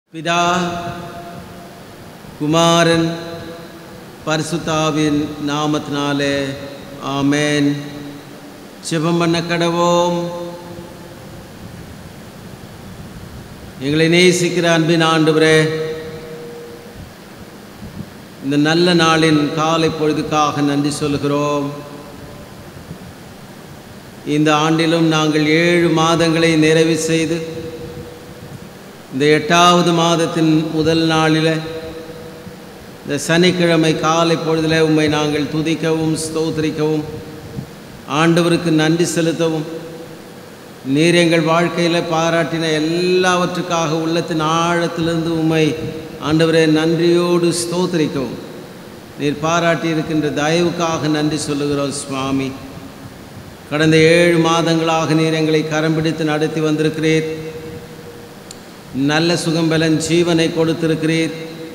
பிதா குமாரன் பரிசுத்தாவின் நாமத்தினாலே ஆமென் ஜெபம் பண்ண கடவோம் எங்களை நேசிக்கிற அன்பின் ஆண்டவரே இந்த நல்ல நாளின் காலை பொழுதுக்காக நன்றி சொல்கிறோம் இந்த ஆண்டிலும் நாங்கள் ஏழு மாதங்களை நிறைவு செய்து இந்த எட்டாவது மாதத்தின் முதல் நாளில் இந்த சனிக்கிழமை காலை பொழுதில் உம்மை நாங்கள் துதிக்கவும் ஸ்தோத்திரிக்கவும் ஆண்டவருக்கு நன்றி செலுத்தவும் நீர் எங்கள் வாழ்க்கையில் பாராட்டின எல்லாவற்றுக்காக உள்ளத்தின் ஆழத்திலிருந்து உம்மை ஆண்டவரே நன்றியோடு ஸ்தோத்திரிக்கவும் நீர் பாராட்டி இருக்கின்ற தயவுக்காக நன்றி சொல்லுகிறோம் சுவாமி கடந்த ஏழு மாதங்களாக நீர் எங்களை கரம் பிடித்து நடத்தி வந்திருக்கிறீர் நல்ல சுகம்பலன் ஜீவனை கொடுத்திருக்கிறீர்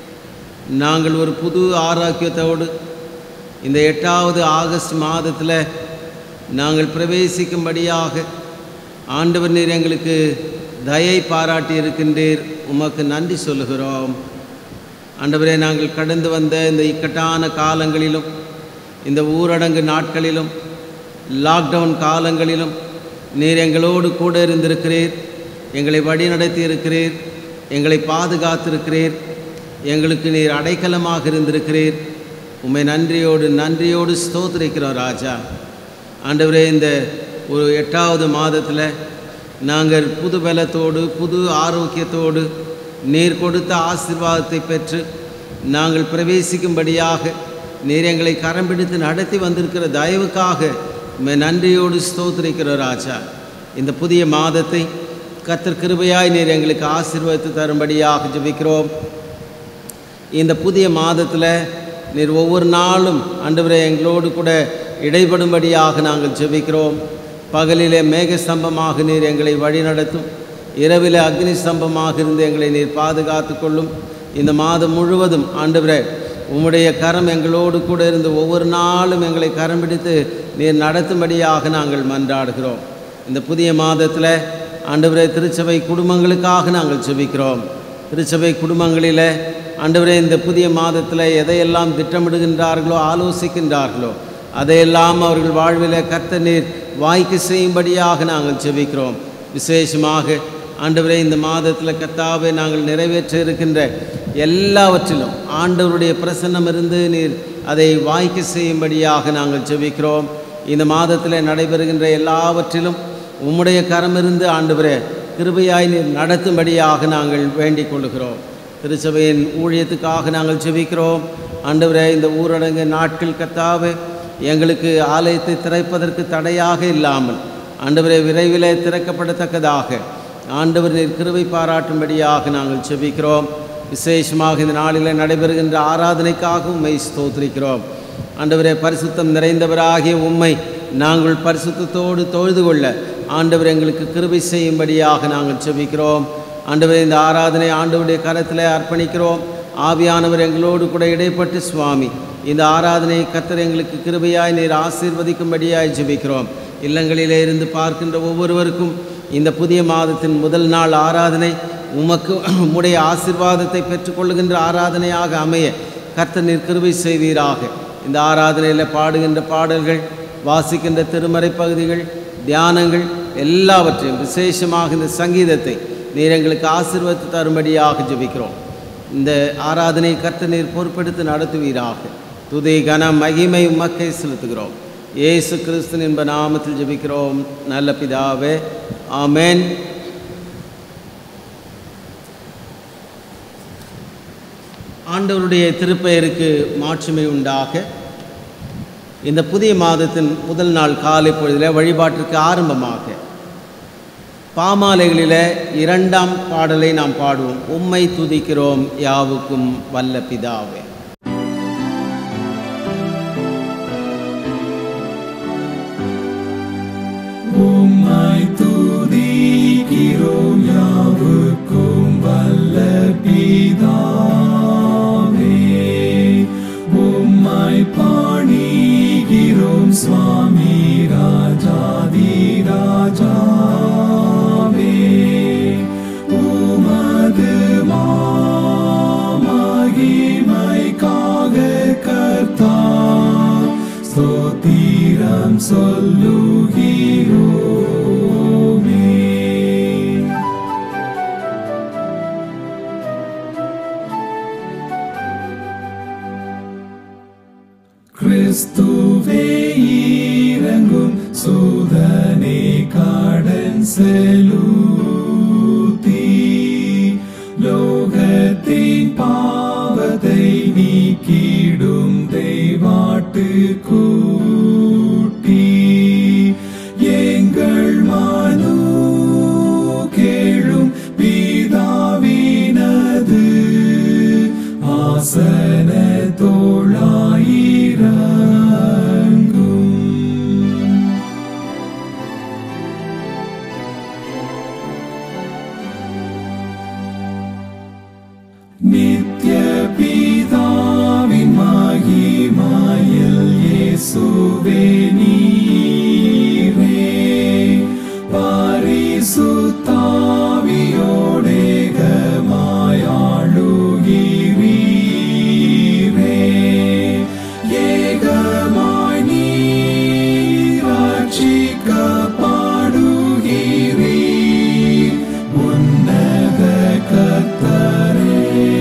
நாங்கள் ஒரு புது ஆரோக்கியத்தோடு இந்த எட்டாவது ஆகஸ்ட் மாதத்தில் நாங்கள் பிரவேசிக்கும்படியாக ஆண்டவர் நீர் எங்களுக்கு தயை பாராட்டி இருக்கின்றீர் உமக்கு நன்றி சொல்லுகிறோம் ஆண்டவரே நாங்கள் கடந்து வந்த இந்த இக்கட்டான காலங்களிலும் இந்த ஊரடங்கு நாட்களிலும் லாக்டவுன் காலங்களிலும் நீர் எங்களோடு கூட இருந்திருக்கிறீர் எங்களை வழி நடத்தி இருக்கிறீர் எங்களை பாதுகாத்திருக்கிறீர் எங்களுக்கு நீர் அடைக்கலமாக இருந்திருக்கிறீர் உம்மை நன்றியோடு நன்றியோடு ஸ்தோத்திரிக்கிறோம் ராஜா ஆண்டவரே இந்த ஒரு எட்டாவது மாதத்தில் நாங்கள் புது பலத்தோடு புது ஆரோக்கியத்தோடு நீர் கொடுத்த ஆசீர்வாதத்தை பெற்று நாங்கள் பிரவேசிக்கும்படியாக நீர் எங்களை கரம் பிடித்து நடத்தி வந்திருக்கிற தயவுக்காக உம்மை நன்றியோடு ஸ்தோத்திரிக்கிறோம் ராஜா இந்த புதிய மாதத்தை கத்தர் கிருபையாய் நீர் எங்களுக்கு ஆசீர்வதித்து தரும்படியாக ஜெபிக்கிறோம் இந்த புதிய மாதத்தில் நீர் ஒவ்வொரு நாளும் ஆண்டவரே எங்களோடு கூட இடைபடும்படியாக நாங்கள் ஜெபிக்கிறோம் பகலிலே மேக ஸ்தம்பமாக நீர் எங்களை வழிநடத்தும் இரவிலே அக்னி ஸ்தம்பமாக இருந்து எங்களை நீர் பாதுகாத்து கொள்ளும் இந்த மாதம் முழுவதும் ஆண்டவரே உம்முடைய கரம் எங்களோடு கூட இருந்து ஒவ்வொரு நாளும் எங்களை கரம் பிடித்து நீர் நடத்தும்படியாக நாங்கள் மன்றாடுகிறோம் இந்த புதிய மாதத்தில் ஆண்டவரே திருச்சபை குடும்பங்களுக்காக நாங்கள் ஜெபிக்கிறோம் திருச்சபை குடும்பங்களில் ஆண்டவரே இந்த புதிய மாதத்தில் எதையெல்லாம் திட்டமிடுகின்றார்களோ ஆலோசிக்கின்றார்களோ அதையெல்லாம் அவர்கள் வாழ்வில் கர்த்த நீர் வாய்க்கு செய்யும்படியாக நாங்கள் ஜெபிக்கிறோம் விசேஷமாக ஆண்டவரே இந்த மாதத்தில் கத்தாவை நாங்கள் நிறைவேற்ற இருக்கின்ற எல்லாவற்றிலும் ஆண்டவருடைய பிரசன்னம் இருந்து நீர் அதை வாய்க்கு செய்யும்படியாக நாங்கள் ஜெபிக்கிறோம் இந்த மாதத்தில் நடைபெறுகின்ற எல்லாவற்றிலும் உம்முடைய கரமிருந்து ஆண்டவரே கிருபையாய் நீர் நடத்தும்படியாக நாங்கள் வேண்டிக் கொள்கிறோம் திருச்சபையின் ஊழியத்துக்காக நாங்கள் ஜெபிக்கிறோம் ஆண்டவரே இந்த ஊரடங்கு நாட்கள் கத்தாவே எங்களுக்கு ஆலயத்தை திறப்பதற்கு தடையாக இல்லாமல் ஆண்டவரே விரைவிலே திறக்கப்படத்தக்கதாக ஆண்டவர் நீர் கிருபை பாராட்டும்படியாக நாங்கள் ஜெபிக்கிறோம் விசேஷமாக இந்த நாளில் நடைபெறுகின்ற ஆராதனைக்காக உம்மை ஸ்தோத்திரிக்கிறோம் ஆண்டவரே பரிசுத்தம் நிறைந்தவராகிய உம்மை நாங்கள் பரிசுத்தத்தோடு தொழுது கொள்ள ஆண்டவர் எங்களுக்கு கிருபை செய்யும்படியாக நாங்கள் ஜெபிக்கிறோம் ஆண்டவரே இந்த ஆராதனை ஆண்டவருடைய கரத்தில் அர்ப்பணிக்கிறோம் ஆவியானவர் எங்களோடு கூட இடைப்பட்டு சுவாமி இந்த ஆராதனையை கத்தர் எங்களுக்கு கிருபையாய் நீர் ஆசீர்வதிக்கும்படியாய் ஜெபிக்கிறோம் இல்லங்களிலே இருந்து பார்க்கின்ற ஒவ்வொருவருக்கும் இந்த புதிய மாதத்தின் முதல் நாள் ஆராதனை உமக்கு உம்முடைய ஆசீர்வாதத்தை பெற்றுக்கொள்ளுகின்ற ஆராதனையாக அமைய கர்த்தர் நீர் கிருபை செய்வீராக இந்த ஆராதனையில் பாடுகின்ற பாடல்கள் வாசிக்கின்ற திருமறை பகுதிகள் தியானங்கள் எல்லாவற்றையும் விசேஷமாக இந்த சங்கீதத்தை நீர் எங்களுக்கு ஆசீர்வதித்து தரும்படியாக ஜெபிக்கிறோம் இந்த ஆராதனை கர்த்த நீர் பொறுப்பெடுத்து நடத்துவீராக துதி கன மகிமை உமக்கை செலுத்துகிறோம் இயேசு கிறிஸ்து என்ப நாமத்தில் ஜெபிக்கிறோம் நல்ல பிதாவே ஆமென் ஆண்டவருடைய திருப்பெயருக்கு மாட்சிமை உண்டாக இந்த புதிய மாதத்தின் முதல் நாள் காலை பொழுதில் வழிபாட்டிற்கு ஆரம்பமாக பாமாலைகளில் இரண்டாம் பாடலை நாம் பாடுவோம் உம்மை துதிக்கிறோம் யாவுக்கும் வல்ல பிதாவே உம்மை துதிக்கிறோம் யாவுக்கும் வல்ல பிதாவே உம்மை பாணிகிறோம் சுவாமி ராஜாதி ராஜாவே உமது மா செலுத்தி லோகத்தின் பாவத்தை நீக்கிடும் தெய்வாட்டு கூட்டி எங்கள் மனு கேளும் பிதாவினது ஆசன தோழாயிரங்கும் நித்ய பிதாவின் மகிமாயில் இயேசுவே நீரே பரிசுத்தாவியோடேகமாயாளுகிறீரே ஏகமாய் நீராட்சிக்கப்படுகிறீர் உன்னத கத்தரே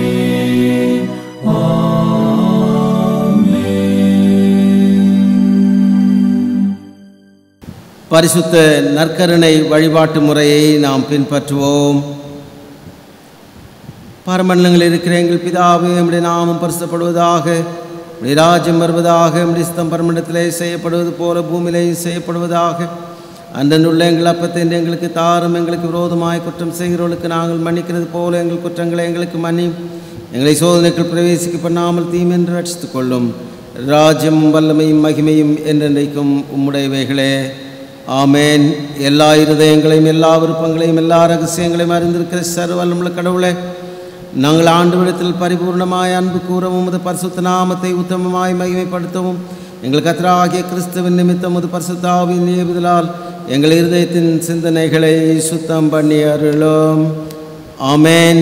ஆமென் பரிசுத்த நற்கருணை வழிபாட்டு முறையை நாம் பின்பற்றுவோம் பரமண்டலங்களில் இருக்கிற எங்கள் பிதாவே நம்முடைய நாமம் பரிசுப்படுவதாக உம்முடைய ராஜ்யம் வருவதாக நம்முடைய சித்தம் பரமண்டத்திலே செய்யப்படுவது போல பூமியிலேயும் செய்யப்படுவதாக அன்றன்றுள்ள எங்கள் அப்பத்தை இன்று எங்களுக்கு தாரும் எங்களுக்கு விரோதமாய் குற்றம் செய்கிறவர்களுக்கு நாங்கள் மன்னிக்கிறது போல எங்கள் குற்றங்களை எங்களுக்கு மன்னி எங்களை சோதனைக்குள் பிரவேசிக்க பண்ணாமல் தீமென்று ரட்சித்துக் கொள்ளும் ராஜ்யமும் வல்லமையும் மகிமையும் என்றென்றைக்கும் உம்முடையவைகளே ஆமேன் எல்லா இருதயங்களையும் எல்லா விருப்பங்களையும் எல்லா ரகசியங்களையும் அறிந்திருக்கிற சர்வல்லமுள்ள கடவுளே நாங்கள் ஆண்டுவிடத்தில் பரிபூர்ணமாய் அன்பு கூறவும் உமது பரிசுத்த நாமத்தை உத்தமமாய் மகிமைப்படுத்தவும் எங்கள் கத்தராகிய கிறிஸ்துவின் நிமித்தம் உமது பரிசுத்தாவின் ஏவுதலால் எங்கள் இருதயத்தின் சிந்தனைகளை சுத்தம் பண்ணி அருளும் ஆமேன்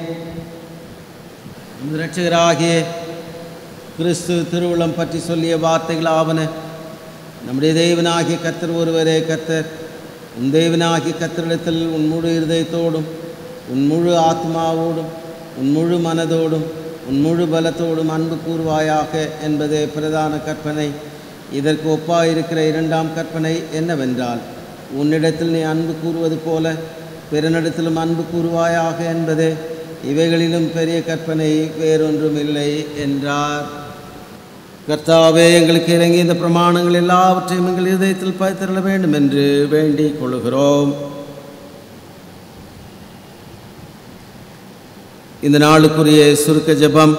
உமது இரட்சகராகிய கிறிஸ்து திருவுளம் பற்றி சொல்லிய வார்த்தைகள் ஆவன நம்முடைய தேவனாகிய கர்த்தர் ஒருவரே கர்த்தர் உன் தேவனாகிய கர்த்தரிடத்தில் உன் முழு இருதயத்தோடும் உன் முழு ஆத்மாவோடும் உன் முழு மனதோடும் உன் முழு பலத்தோடும் அன்பு கூறுவாயாக என்பதே பிரதான கற்பனை இதற்கு ஒப்பாயிருக்கிற இரண்டாம் கற்பனை என்னவென்றால் உன்னிடத்தில் நீ அன்பு கூறுவது போல பிறனிடத்திலும் அன்பு கூறுவாயாக என்பதே இவைகளிலும் பெரிய கற்பனை வேறொன்றும் இல்லை என்றார் கர்த்தாவே எங்களுக்கு இறங்கி இந்த பிரமாணங்கள் எல்லாவற்றையும் எங்கள் இதயத்தில் பயத்திரள வேண்டும் என்று வேண்டிக் கொள்கிறோம் இந்த நாளுக்குரிய சுருக்க ஜெபம்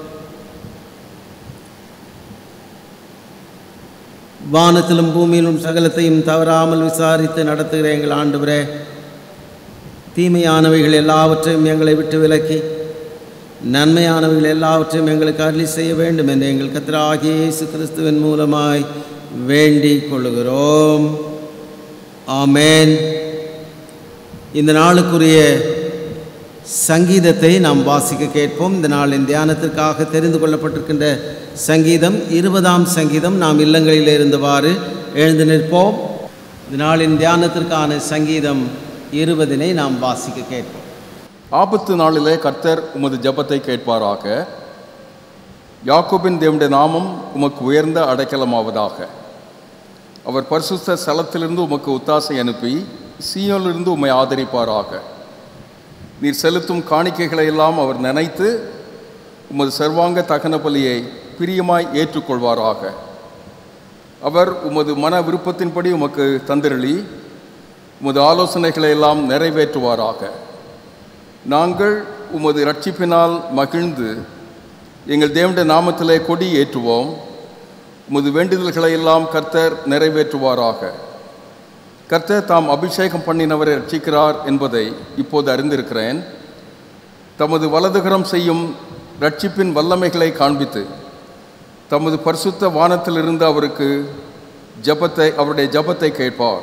வானத்திலும் பூமியிலும் சகலத்தையும் தவறாமல் விசாரித்து நடத்துகிற எங்கள் ஆண்டவரே தீமையானவைகள் எல்லாவற்றையும் எங்களை விட்டு விலக்கி நன்மையானவைகள் எல்லாவற்றையும் எங்களுக்கு அருளி செய்ய வேண்டும் என்று எங்கள் கத்திராகிய இயேசு கிறிஸ்துவின் மூலமாய் வேண்டிக் கொள்கிறோம் ஆமேன் இந்த நாளுக்குரிய சங்கீதத்தை நாம் வாசிக்க கேட்போம் இந்த நாளின் தியானத்திற்காக தெரிந்து கொள்ளப்பட்டிருக்கின்ற சங்கீதம் இருபதாம் சங்கீதம் நாம் இல்லங்களில் இருந்தவாறு எழுந்து நிற்போம் இந்த நாளின் தியானத்திற்கான சங்கீதம் இருபதினை நாம் வாசிக்க கேட்போம் ஆபத்து நாளிலே கர்த்தர் உமது ஜெபத்தை கேட்பாராக யாக்கோபின் தேவனுடைய நாமம் உமக்கு உயர்ந்த அடைக்கலமாவதாக அவர் பரிசுத்த ஸ்தலத்திலிருந்து உமக்கு ஒத்தாசை அனுப்பி சீயோனிலிருந்து உம்மை ஆதரிப்பாராக நீர் செலுத்தும் காணிக்கைகளை எல்லாம் அவர் நினைத்து உமது சர்வாங்க தகன பலியை பிரியமாய் ஏற்றுக்கொள்வாராக அவர் உமது மன விருப்பத்தின்படி உமக்கு தந்திரளி உமது ஆலோசனைகளை எல்லாம் நிறைவேற்றுவாராக நாங்கள் உமது ரட்சிப்பினால் மகிழ்ந்து எங்கள் தேவனுடைய நாமத்திலே கொடி ஏற்றுவோம் உமது வேண்டுதல்களை எல்லாம் கர்த்தர் நிறைவேற்றுவாராக கர்த்தர் தாம் அபிஷேகம் பண்ணினவரை ரட்சிக்கிறார் என்பதை இப்போது அறிந்திருக்கிறேன் தமது வலதுகரம் செய்யும் ரட்சிப்பின் வல்லமைகளை காண்பித்து தமது பரிசுத்த வானத்திலிருந்து அவருக்கு ஜபத்தை அவருடைய ஜபத்தை கேட்பார்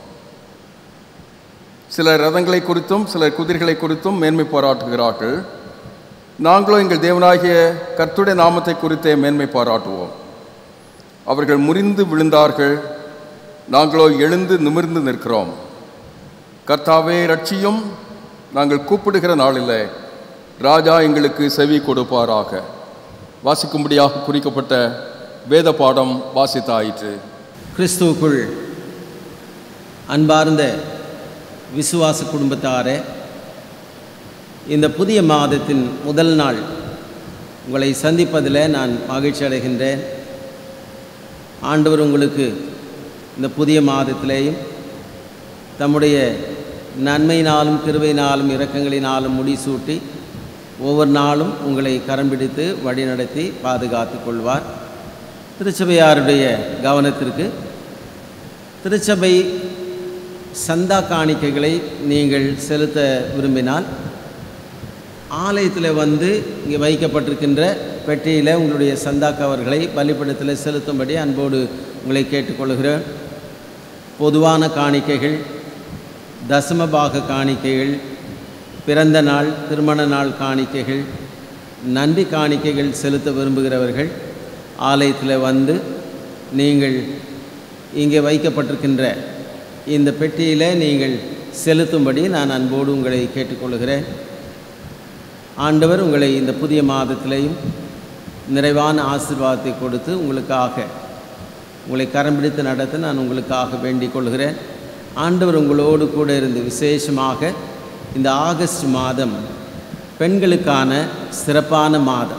சிலர் ரதங்களை குறித்தும் சிலர் குதிரைகளை குறித்தும் மேன்மை பாராட்டுகிறார்கள் நாங்களும் எங்கள் தேவனாகிய கர்த்துடைய நாமத்தை குறித்தே மேன்மை பாராட்டுவோம் அவர்கள் முறிந்து விழுந்தார்கள் நாங்களோ எழுந்து நிமிர்ந்து நிற்கிறோம் கர்த்தாவே ரட்சியும் நாங்கள் கூப்பிடுகிற நாளில் ராஜா எங்களுக்கு செவி கொடுப்பாராக வாசிக்கும்படியாக குறிக்கப்பட்ட வேத பாடம் வாசித்தாயிற்று கிறிஸ்துவுக்குள் அன்பார்ந்த விசுவாச குடும்பத்தாரே இந்த புதிய மாதத்தின் முதல் நாள் உங்களை சந்திப்பதில் நான் மகிழ்ச்சி அடைகின்றேன் ஆண்டவர் உங்களுக்கு இந்த புதிய மாதத்திலேயும் தம்முடைய நன்மையினாலும் கிருபையினாலும் இரக்கங்களினாலும் முடிசூட்டி ஒவ்வொரு நாளும் உங்களை கரம் பிடித்து வழிநடத்தி பாதுகாத்து கொள்வார் திருச்சபையாருடைய கவனத்திற்கு திருச்சபை சந்தா காணிக்கைகளை நீங்கள் செலுத்த விரும்பினால் ஆலயத்தில் வந்து இங்கே வைக்கப்பட்டிருக்கின்ற பெட்டியில் உங்களுடைய சந்தா கவர்களை பலிப்படத்தில் செலுத்தும்படி அன்போடு உங்களை கேட்டுக்கொள்கிறேன் பொதுவான காணிக்கைகள் தசமபாக காணிக்கைகள் பிறந்த நாள் திருமண நாள் காணிக்கைகள் நன்றி காணிக்கைகள் செலுத்த விரும்புகிறவர்கள் ஆலயத்தில் வந்து நீங்கள் இங்கே வைக்கப்பட்டிருக்கின்ற இந்த பெட்டியில் நீங்கள் செலுத்தும்படி நான் அன்போடு உங்களை கேட்டுக்கொள்கிறேன் ஆண்டவர் உங்களை இந்த புதிய மாதத்திலேயும் நிறைவான ஆசீர்வாதத்தை கொடுத்து உங்களுக்காக உங்களை கரம் பிடித்து நடத்த நான் உங்களுக்காக வேண்டிக் கொள்கிறேன் ஆண்டவர் உங்களோடு கூட இருந்து விசேஷமாக இந்த ஆகஸ்ட் மாதம் பெண்களுக்கான சிறப்பான மாதம்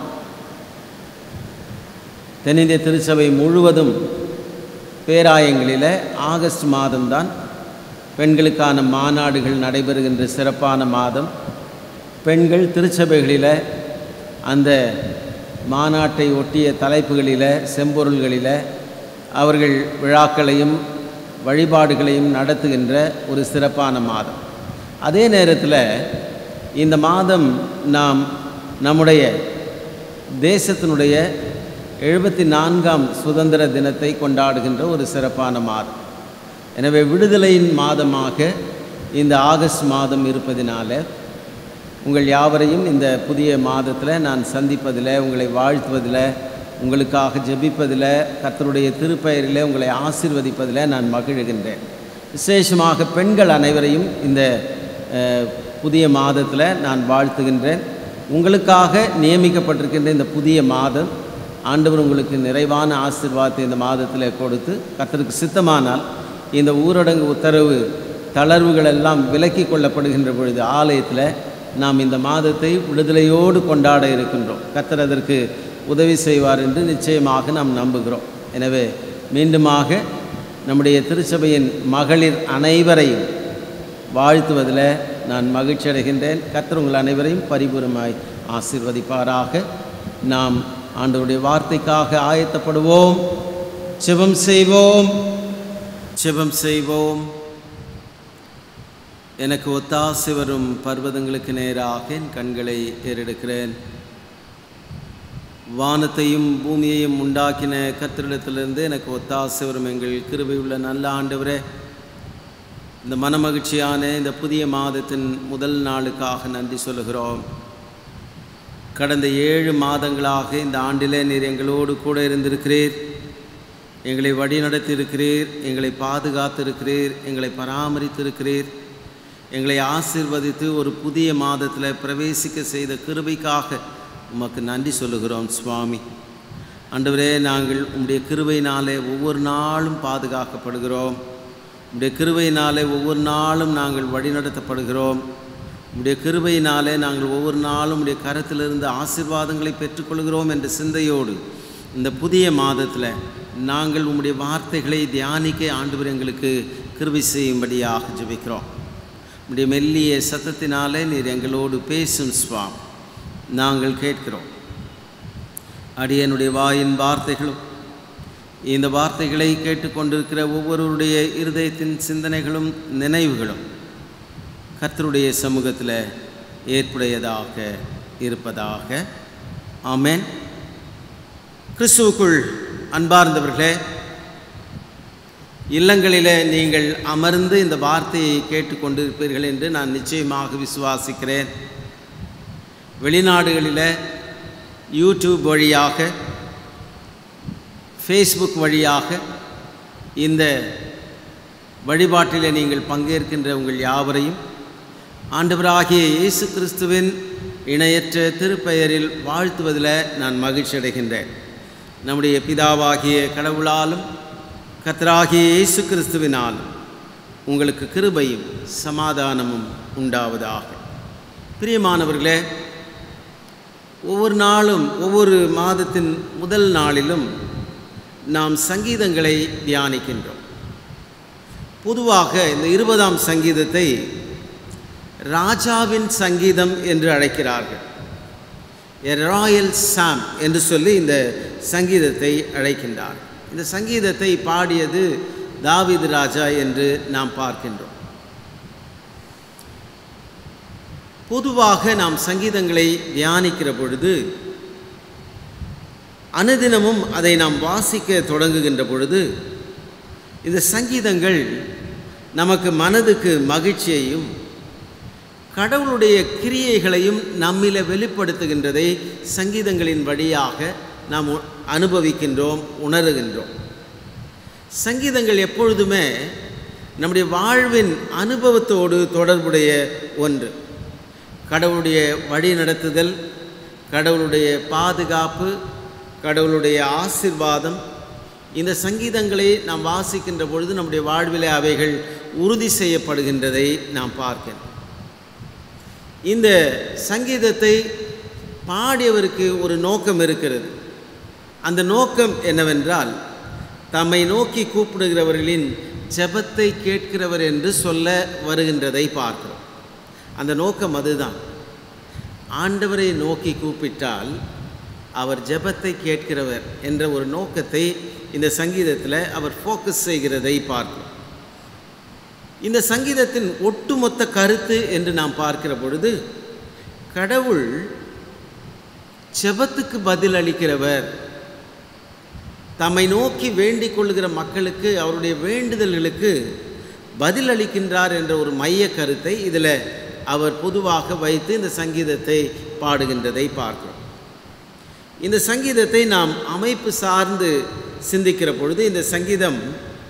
தென்னிந்திய திருச்சபை முழுவதும் பேராயங்களில் ஆகஸ்ட் மாதம்தான் பெண்களுக்கான மாநாடுகள் நடைபெறுகின்ற சிறப்பான மாதம் பெண்கள் திருச்சபைகளில் அந்த மாநாட்டை ஒட்டிய தலைப்புகளில் செம்பொருள்களில் அவர்கள் விழாக்களையும் வழிபாடுகளையும் நடத்துகின்ற ஒரு சிறப்பான மாதம் அதே நேரத்தில் இந்த மாதம் நாம் நம்முடைய தேசத்தினுடைய எழுபத்தி நான்காம் சுதந்திர தினத்தை கொண்டாடுகின்ற ஒரு சிறப்பான மாதம் எனவே விடுதலையின் மாதமாக இந்த ஆகஸ்ட் மாதம் இருப்பதினால உங்கள் யாவரையும் இந்த புதிய மாதத்தில் நான் சந்திப்பதில் உங்களை வாழ்த்துவதில் உங்களுக்காக ஜெபிப்பதில் கர்த்தருடைய திருப்பெயரில் உங்களை ஆசீர்வதிப்பதில் நான் மகிழ்கின்றேன் விசேஷமாக பெண்கள் அனைவரையும் இந்த அஹ், புதிய மாதத்தில் நான் வாழ்த்துகின்றேன் உங்களுக்காக நியமிக்கப்பட்டிருக்கின்ற இந்த புதிய மாதம் ஆண்டவர் உங்களுக்கு நிறைவான ஆசீர்வாதத்தை இந்த மாதத்தில் கொடுத்து கர்த்தருக்கு சித்தமானால் இந்த ஊரடங்கு உத்தரவு தளர்வுகள் எல்லாம் விலக்கி கொள்ளப்படுகின்ற பொழுது ஆலயத்தில் நாம் இந்த மாதத்தை விடுதலையோடு கொண்டாட இருக்கின்றோம் கர்த்தர் அதற்கு உதவி செய்வார் என்று நிச்சயமாக நாம் நம்புகிறோம் எனவே மீண்டுமாக நம்முடைய திருச்சபையின் மகளிர் அனைவரையும் வாழ்த்துவதில் நான் மகிழ்ச்சி அடைகின்றேன் கர்த்தர் உங்கள் அனைவரையும் பரிபூரமாய் ஆசீர்வதிப்பாராக நாம் ஆண்டவருடைய வார்த்தைக்காக ஆயத்தப்படுவோம் செபம் செய்வோம் செபம் செய்வோம் எனக்கு ஒத்தாசை வரும் பர்வதங்களுக்கு நேராக என் கண்களை ஏறெடுக்கிறேன் வானத்தையும் பூமியையும் உண்டாக்கின கத்திரிடத்திலிருந்து எனக்கு ஒத்தாசை வரும் எங்கள் கிருபையுள்ள நல்ல ஆண்டவரே இந்த மனமகிழ்ச்சியான இந்த புதிய மாதத்தின் முதல் நாளுக்காக நன்றி சொல்லுகிறோம் கடந்த ஏழு மாதங்களாக இந்த ஆண்டிலே நீர் எங்களோடு கூட இருந்திருக்கிறீர் எங்களை வழிநடத்தி இருக்கிறீர் எங்களை பாதுகாத்திருக்கிறீர் எங்களை பராமரித்திருக்கிறீர் எங்களை ஆசீர்வதித்து ஒரு புதிய மாதத்தில் பிரவேசிக்க செய்த கிருபைக்காக உமக்கு நன்றி சொல்லுகிறோம் சுவாமி ஆண்டவரே நாங்கள் உம்முடைய கிருபையினாலே ஒவ்வொரு நாளும் பாதுகாக்கப்படுகிறோம் உம்முடைய கிருபையினாலே ஒவ்வொரு நாளும் நாங்கள் வழிநடத்தப்படுகிறோம் உம்முடைய கிருபையினாலே நாங்கள் ஒவ்வொரு நாளும் உடைய கரத்திலிருந்து ஆசீர்வாதங்களை பெற்றுக்கொள்கிறோம் என்ற சிந்தையோடு இந்த புதிய மாதத்தில் நாங்கள் உம்முடைய வார்த்தைகளை தியானிக்க ஆண்டவர் எங்களுக்கு கிருபை செய்யும்படியாக ஜெபிக்கிறோம் உம்முடைய மெல்லிய சத்தத்தினாலே நீர் எங்களோடு பேசும் ஸ்வாம் நாங்கள் கேட்கிறோம் அடியனுடைய வாயின் வார்த்தைகளும் இந்த வார்த்தைகளை கேட்டுக்கொண்டிருக்கிற ஒவ்வொருவருடைய இருதயத்தின் சிந்தனைகளும் நினைவுகளும் கர்த்தருடைய சமூகத்தில் ஏற்புடையதாக இருப்பதாக ஆமென் கிறிஸ்துவுக்குள் அன்பார்ந்தவர்களே இல்லங்களிலே நீங்கள் அமர்ந்து இந்த வார்த்தையை கேட்டுக்கொண்டிருப்பீர்கள் என்று நான் நிச்சயமாக விசுவாசிக்கிறேன் வெளிநாடுகளில் யூடியூப் வழியாக ஃபேஸ்புக் வழியாக இந்த வழிபாட்டில் நீங்கள் பங்கேற்கின்ற உங்கள் யாவரையும் ஆண்டவராகிய இயேசு கிறிஸ்துவின் இணையற்ற திருப்பெயரில் வாழ்த்துவதில் நான் மகிழ்ச்சி அடைகின்றேன் நம்முடைய பிதாவாகிய கடவுளாலும் கர்த்தராகிய இயேசு கிறிஸ்துவினாலும் உங்களுக்கு கிருபையும் சமாதானமும் உண்டாவதாக பிரியமானவர்களே ஒவ்வொரு நாளும் ஒவ்வொரு மாதத்தின் முதல் நாளிலும் நாம் சங்கீதங்களை தியானிக்கின்றோம் பொதுவாக இந்த இருபதாம் சங்கீதத்தை ராஜாவின் சங்கீதம் என்று அழைக்கிறார்கள் எ ராயல் சாம் என்று சொல்லி இந்த சங்கீதத்தை அழைக்கின்றார் இந்த சங்கீதத்தை பாடியது தாவீது ராஜா என்று நாம் பார்க்கின்றோம் பொதுவாக நாம் சங்கீதங்களை தியானிக்கிற பொழுது அனுதினமும் அதை நாம் வாசிக்க தொடங்குகின்ற பொழுது இந்த சங்கீதங்கள் நமக்கு மனதுக்கு மகிழ்ச்சியையும் கடவுளுடைய கிரியைகளையும் நம்மில வெளிப்படுத்துகின்றதை சங்கீதங்களின் வழியாக நாம் உ- அனுபவிக்கின்றோம் உணருகின்றோம் சங்கீதங்கள் எப்பொழுதுமே நம்முடைய வாழ்வின் அனுபவத்தோடு தொடர்புடைய ஒன்று கடவுளுடைய வழி நடத்துதல் கடவுளுடைய பாதுகாப்பு கடவுளுடைய ஆசிர்வாதம் இந்த சங்கீதங்களை நாம் வாசிக்கின்ற பொழுது நம்முடைய வாழ்விலே அவைகள் உறுதி செய்யப்படுகின்றதை நாம் பார்க்கிறோம் இந்த சங்கீதத்தை பாடியவருக்கு ஒரு நோக்கம் இருக்கிறது அந்த நோக்கம் என்னவென்றால் தம்மை நோக்கி கூப்பிடுகிறவர்களின் ஜெபத்தை கேட்கிறவர் என்று சொல்ல வருகின்றதை பார்க்கிறோம் அந்த நோக்கம் அதுதான் ஆண்டவரை நோக்கி கூப்பிட்டால் அவர் ஜெபத்தை கேட்கிறவர் என்ற ஒரு நோக்கத்தை இந்த சங்கீதத்தில் அவர் ஃபோக்கஸ் செய்கிறதை பார்க்கிறோம் இந்த சங்கீதத்தின் ஒட்டுமொத்த கருத்து என்று நாம் பார்க்கிற பொழுது கடவுள் ஜெபத்துக்கு பதில் அளிக்கிறவர் தம்மை நோக்கி வேண்டிக் கொள்கிற மக்களுக்கு அவருடைய வேண்டுதல்களுக்கு பதில் அளிக்கின்றார் என்ற ஒரு மைய கருத்தை இதில் அவர் பொதுவாக வைத்து இந்த சங்கீதத்தை பாடுகின்றதை பார்க்கிறோம் இந்த சங்கீதத்தை நாம் அமைப்பு சார்ந்து சிந்திக்கிற பொழுது இந்த சங்கீதம்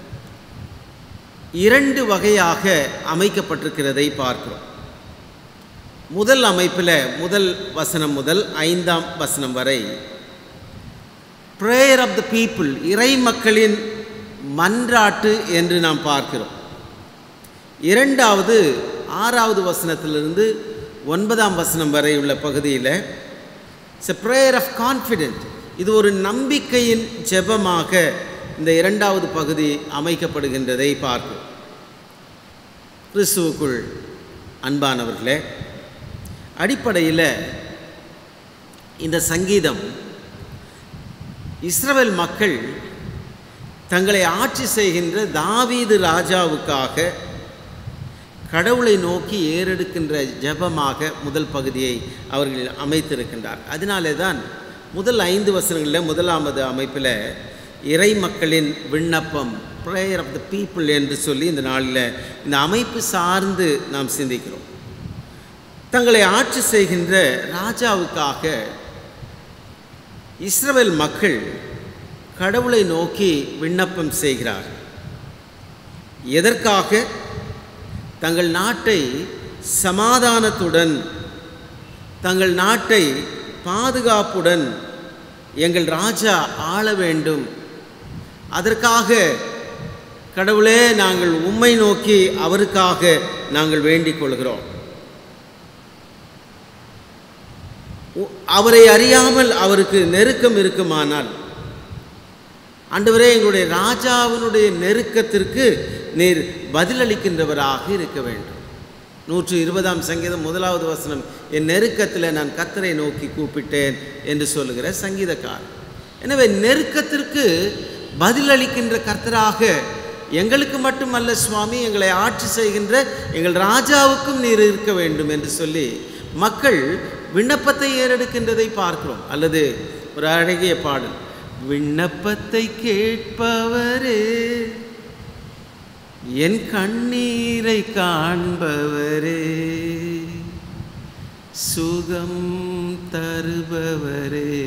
இரண்டு வகையாக அமைக்கப்பட்டிருக்கிறதை பார்க்கிறோம் முதல் அமைப்பில் முதல் வசனம் முதல் ஐந்தாம் வசனம் வரை ப்ரேயர் ஆஃப் த பீப்புள் இறை மக்களின் மன்றாட்டு என்று நாம் பார்க்கிறோம் இரண்டாவது ஆறாவது வசனத்திலிருந்து ஒன்பதாம் வசனம் வரை உள்ள பகுதியில் it's a prayer of confident இது ஒரு நம்பிக்கையின் ஜெபமாக இந்த இரண்டாவது பகுதி அமைக்கப்படுகின்றதை பார்க்கிறோம் கிறிஸ்துவுக்குள் அன்பானவர்களே அடிப்படையில் இந்த சங்கீதம் இஸ்ரவேல் மக்கள் தங்களை ஆட்சி செய்கின்ற தாவீது ராஜாவுக்காக கடவுளை நோக்கி ஏறெடுக்கின்ற ஜெபமாக முதல் பகுதியை அவர்கள் அமைத்திருக்கின்றார் அதனாலே தான் முதல் ஐந்து வசனங்களில் முதலாமது அமைப்பில் இறை மக்களின் விண்ணப்பம் ப்ரேயர் ஆஃப் த பீப்புள் என்று சொல்லி இந்த நாளில் இந்த அமைப்பு சார்ந்து நாம் சிந்திக்கிறோம் தங்களை ஆட்சி செய்கின்ற ராஜாவுக்காக இஸ்ரவேல் மக்கள் கடவுளை நோக்கி விண்ணப்பம் செய்கிறார் எதற்காக தங்கள் நாட்டை சமாதானத்துடன் தங்கள் நாட்டை பாதுகாப்புடன் எங்கள் ராஜா ஆள வேண்டும் அதற்காக கடவுளே நாங்கள் உம்மை நோக்கி அவருக்காக நாங்கள் வேண்டிக் கொள்கிறோம் உ- அவரை அறியாமல் அவருக்கு நெருக்கம் இருக்குமானால் ஆண்டவரே எங்களுடைய ராஜாவினுடைய நெருக்கத்திற்கு நீர் பதிலளிக்கின்றவராக இருக்க வேண்டும் நூற்று இருபதாம் சங்கீதம் முதலாவது வசனம் என் நெருக்கத்தில் நான் கத்தரை நோக்கி கூப்பிட்டேன் என்று சொல்லுகிற சங்கீதக்காரர் எனவே நெருக்கத்திற்கு பதிலளிக்கின்ற கர்த்தராக எங்களுக்கு மட்டுமல்ல சுவாமி எங்களை ஆட்சி செய்கின்ற எங்கள் ராஜாவுக்கும் நீர் இருக்க வேண்டும் என்று சொல்லி மக்கள் விண்ணப்பத்தை ஏறெடுக்கின்றதை பார்க்கிறோம் அல்லது ஒரு அழகிய பாடல் விண்ணப்பத்தை கேட்பவரே என் கண்ணீரை காண்பவரே சுகம் தருபவரே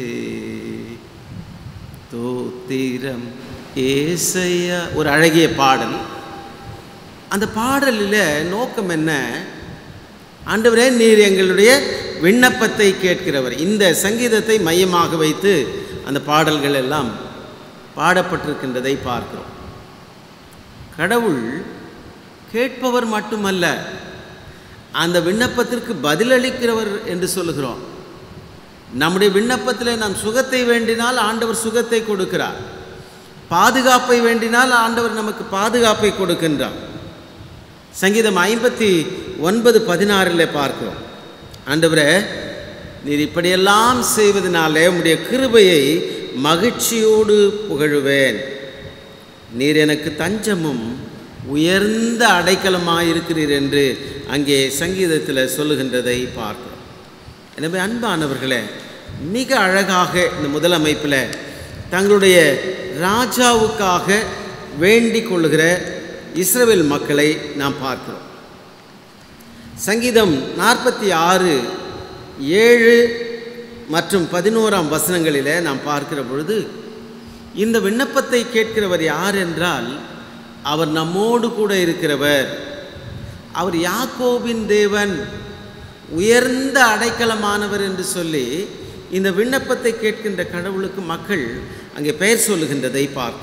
தோத்திரம் ஏசையா ஒரு அழகிய பாடல் அந்த பாடலில் நோக்கம் என்ன ஆண்டவரே நீர் எங்களுடைய விண்ணப்பத்தை கேட்கிறவர் இந்த சங்கீதத்தை மையமாக வைத்து அந்த பாடல்கள் எல்லாம் பாடப்பட்டிருக்கின்றதை பார்க்கிறோம் கடவுள் கேட்பவர் மட்டுமல்ல அந்த விண்ணப்பத்திற்கு பதிலளிக்கிறவர் என்று சொல்லுகிறோம் நம்முடைய விண்ணப்பத்தில் நாம் சுகத்தை வேண்டினால் ஆண்டவர் சுகத்தை கொடுக்கிறார் பாதுகாப்பை வேண்டினால் ஆண்டவர் நமக்கு பாதுகாப்பை கொடுக்கின்றார் சங்கீதம் ஐம்பத்தி ஒன்பது பதினாறில் பார்க்கிறோம் ஆண்டவரே நீர் இப்படியெல்லாம் செய்வதனாலே உம்முடைய கிருபையை மகிழ்ச்சியோடு புகழுவேன் நீர் எனக்கு தஞ்சமும் உயர்ந்த அடைக்கலமாக இருக்கிறீர் என்று அங்கே சங்கீதத்தில் சொல்லுகின்றதை பார்க்கிறோம் எனவே அன்பானவர்களே மிக அழகாக இந்த முதலமைப்பில் தங்களுடைய ராஜாவுக்காக வேண்டிக் கொள்ளுகிற இஸ்ரவேல் மக்களை நாம் பார்க்கிறோம் சங்கீதம் நாற்பத்தி ஆறு ஏழு மற்றும் பதினோராம் வசனங்களிலே நாம் பார்க்கிற பொழுது இந்த விண்ணப்பத்தை கேட்கிறவர் யார் என்றால் அவர் நம்மோடு கூட இருக்கிறவர் அவர் யாக்கோபின் தேவன் உயர்ந்த அடைக்கலமானவர் என்று சொல்லி இந்த விண்ணப்பத்தை கேட்கின்ற கடவுளுக்கு மக்கள் அங்கே பெயர் சொல்லுகின்றதை பார்க்கும்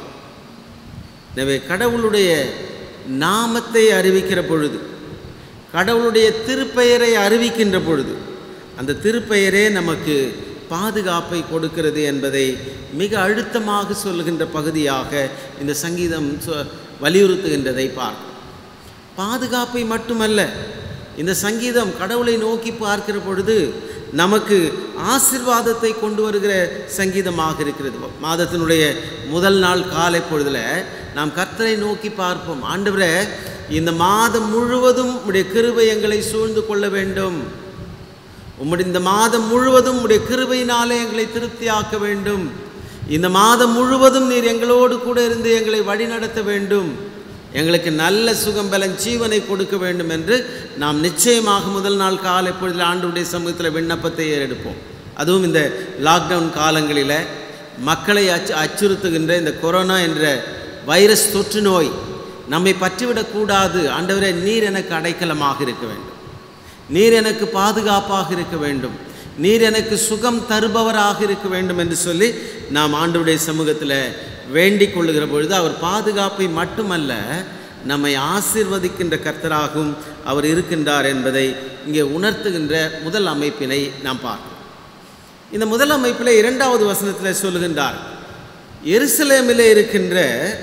எனவே கடவுளுடைய நாமத்தை அறிவிக்கிற பொழுது கடவுளுடைய திருப்பெயரை அறிவிக்கின்ற பொழுது அந்த திருப்பெயரே நமக்கு பாதுகாப்பை கொடுக்கிறது என்பதை மிக அழுத்தமாக சொல்லுகின்ற பகுதியாக இந்த சங்கீதம் சொ- வலியுறுத்துகின்றதை பார்க்கும் பாதுகாப்பை மட்டுமல்ல இந்த சங்கீதம் கடவுளை நோக்கி பார்க்கிற பொழுது நமக்கு ஆசிர்வாதத்தை கொண்டு வருகிற சங்கீதமாக இருக்கிறது மாதத்தினுடைய முதல் நாள் காலை பொழுதுல நாம் கர்த்தரை நோக்கி பார்ப்போம் ஆண்டவரே இந்த மாதம் முழுவதும் உடைய கிருபை எங்களை சூழ்ந்து கொள்ள வேண்டும் உம்முடைய இந்த மாதம் முழுவதும் உடைய கிருபையினாலே எங்களை திருப்தியாக்க வேண்டும் இந்த மாதம் முழுவதும் நீர் எங்களோடு கூட இருந்து எங்களை வழிநடத்த வேண்டும் எங்களுக்கு நல்ல சுகம் பலன் ஜீவனை கொடுக்க வேண்டும் என்று நாம் நிச்சயமாக முதல் நாள் காலை பொழுதில் ஆண்டுடைய சமூகத்தில் விண்ணப்பத்தை ஏறெடுப்போம் அதுவும் இந்த லாக்டவுன் காலங்களில் மக்களை அச்சு அச்சுறுத்துகின்ற இந்த கொரோனா என்ற வைரஸ் தொற்று நோய் நம்மை பற்றிவிடக்கூடாது ஆண்டவரே நீர் எனக்கு அடைக்கலமாக இருக்க வேண்டும் நீர் எனக்கு பாதுகாப்பாக இருக்க வேண்டும் நீர் எனக்கு சுகம் தருபவராக இருக்க வேண்டும் என்று சொல்லி நாம் ஆண்டவருடைய சமூகத்தில் வேண்டிக் கொள்ளுகிற பொழுது அவர் பாதுகாப்பை மட்டுமல்ல நம்மை ஆசீர்வதிக்கின்ற கர்த்தராகவும் அவர் இருக்கின்றார் என்பதை இங்கே உணர்த்துகின்ற முதல் அமைப்பினை நாம் பார்க்கிறோம் இந்த முதல் அமைப்பில் இரண்டாவது வசனத்தில் சொல்லுகின்றார் எருசலேமிலே இருக்கின்ற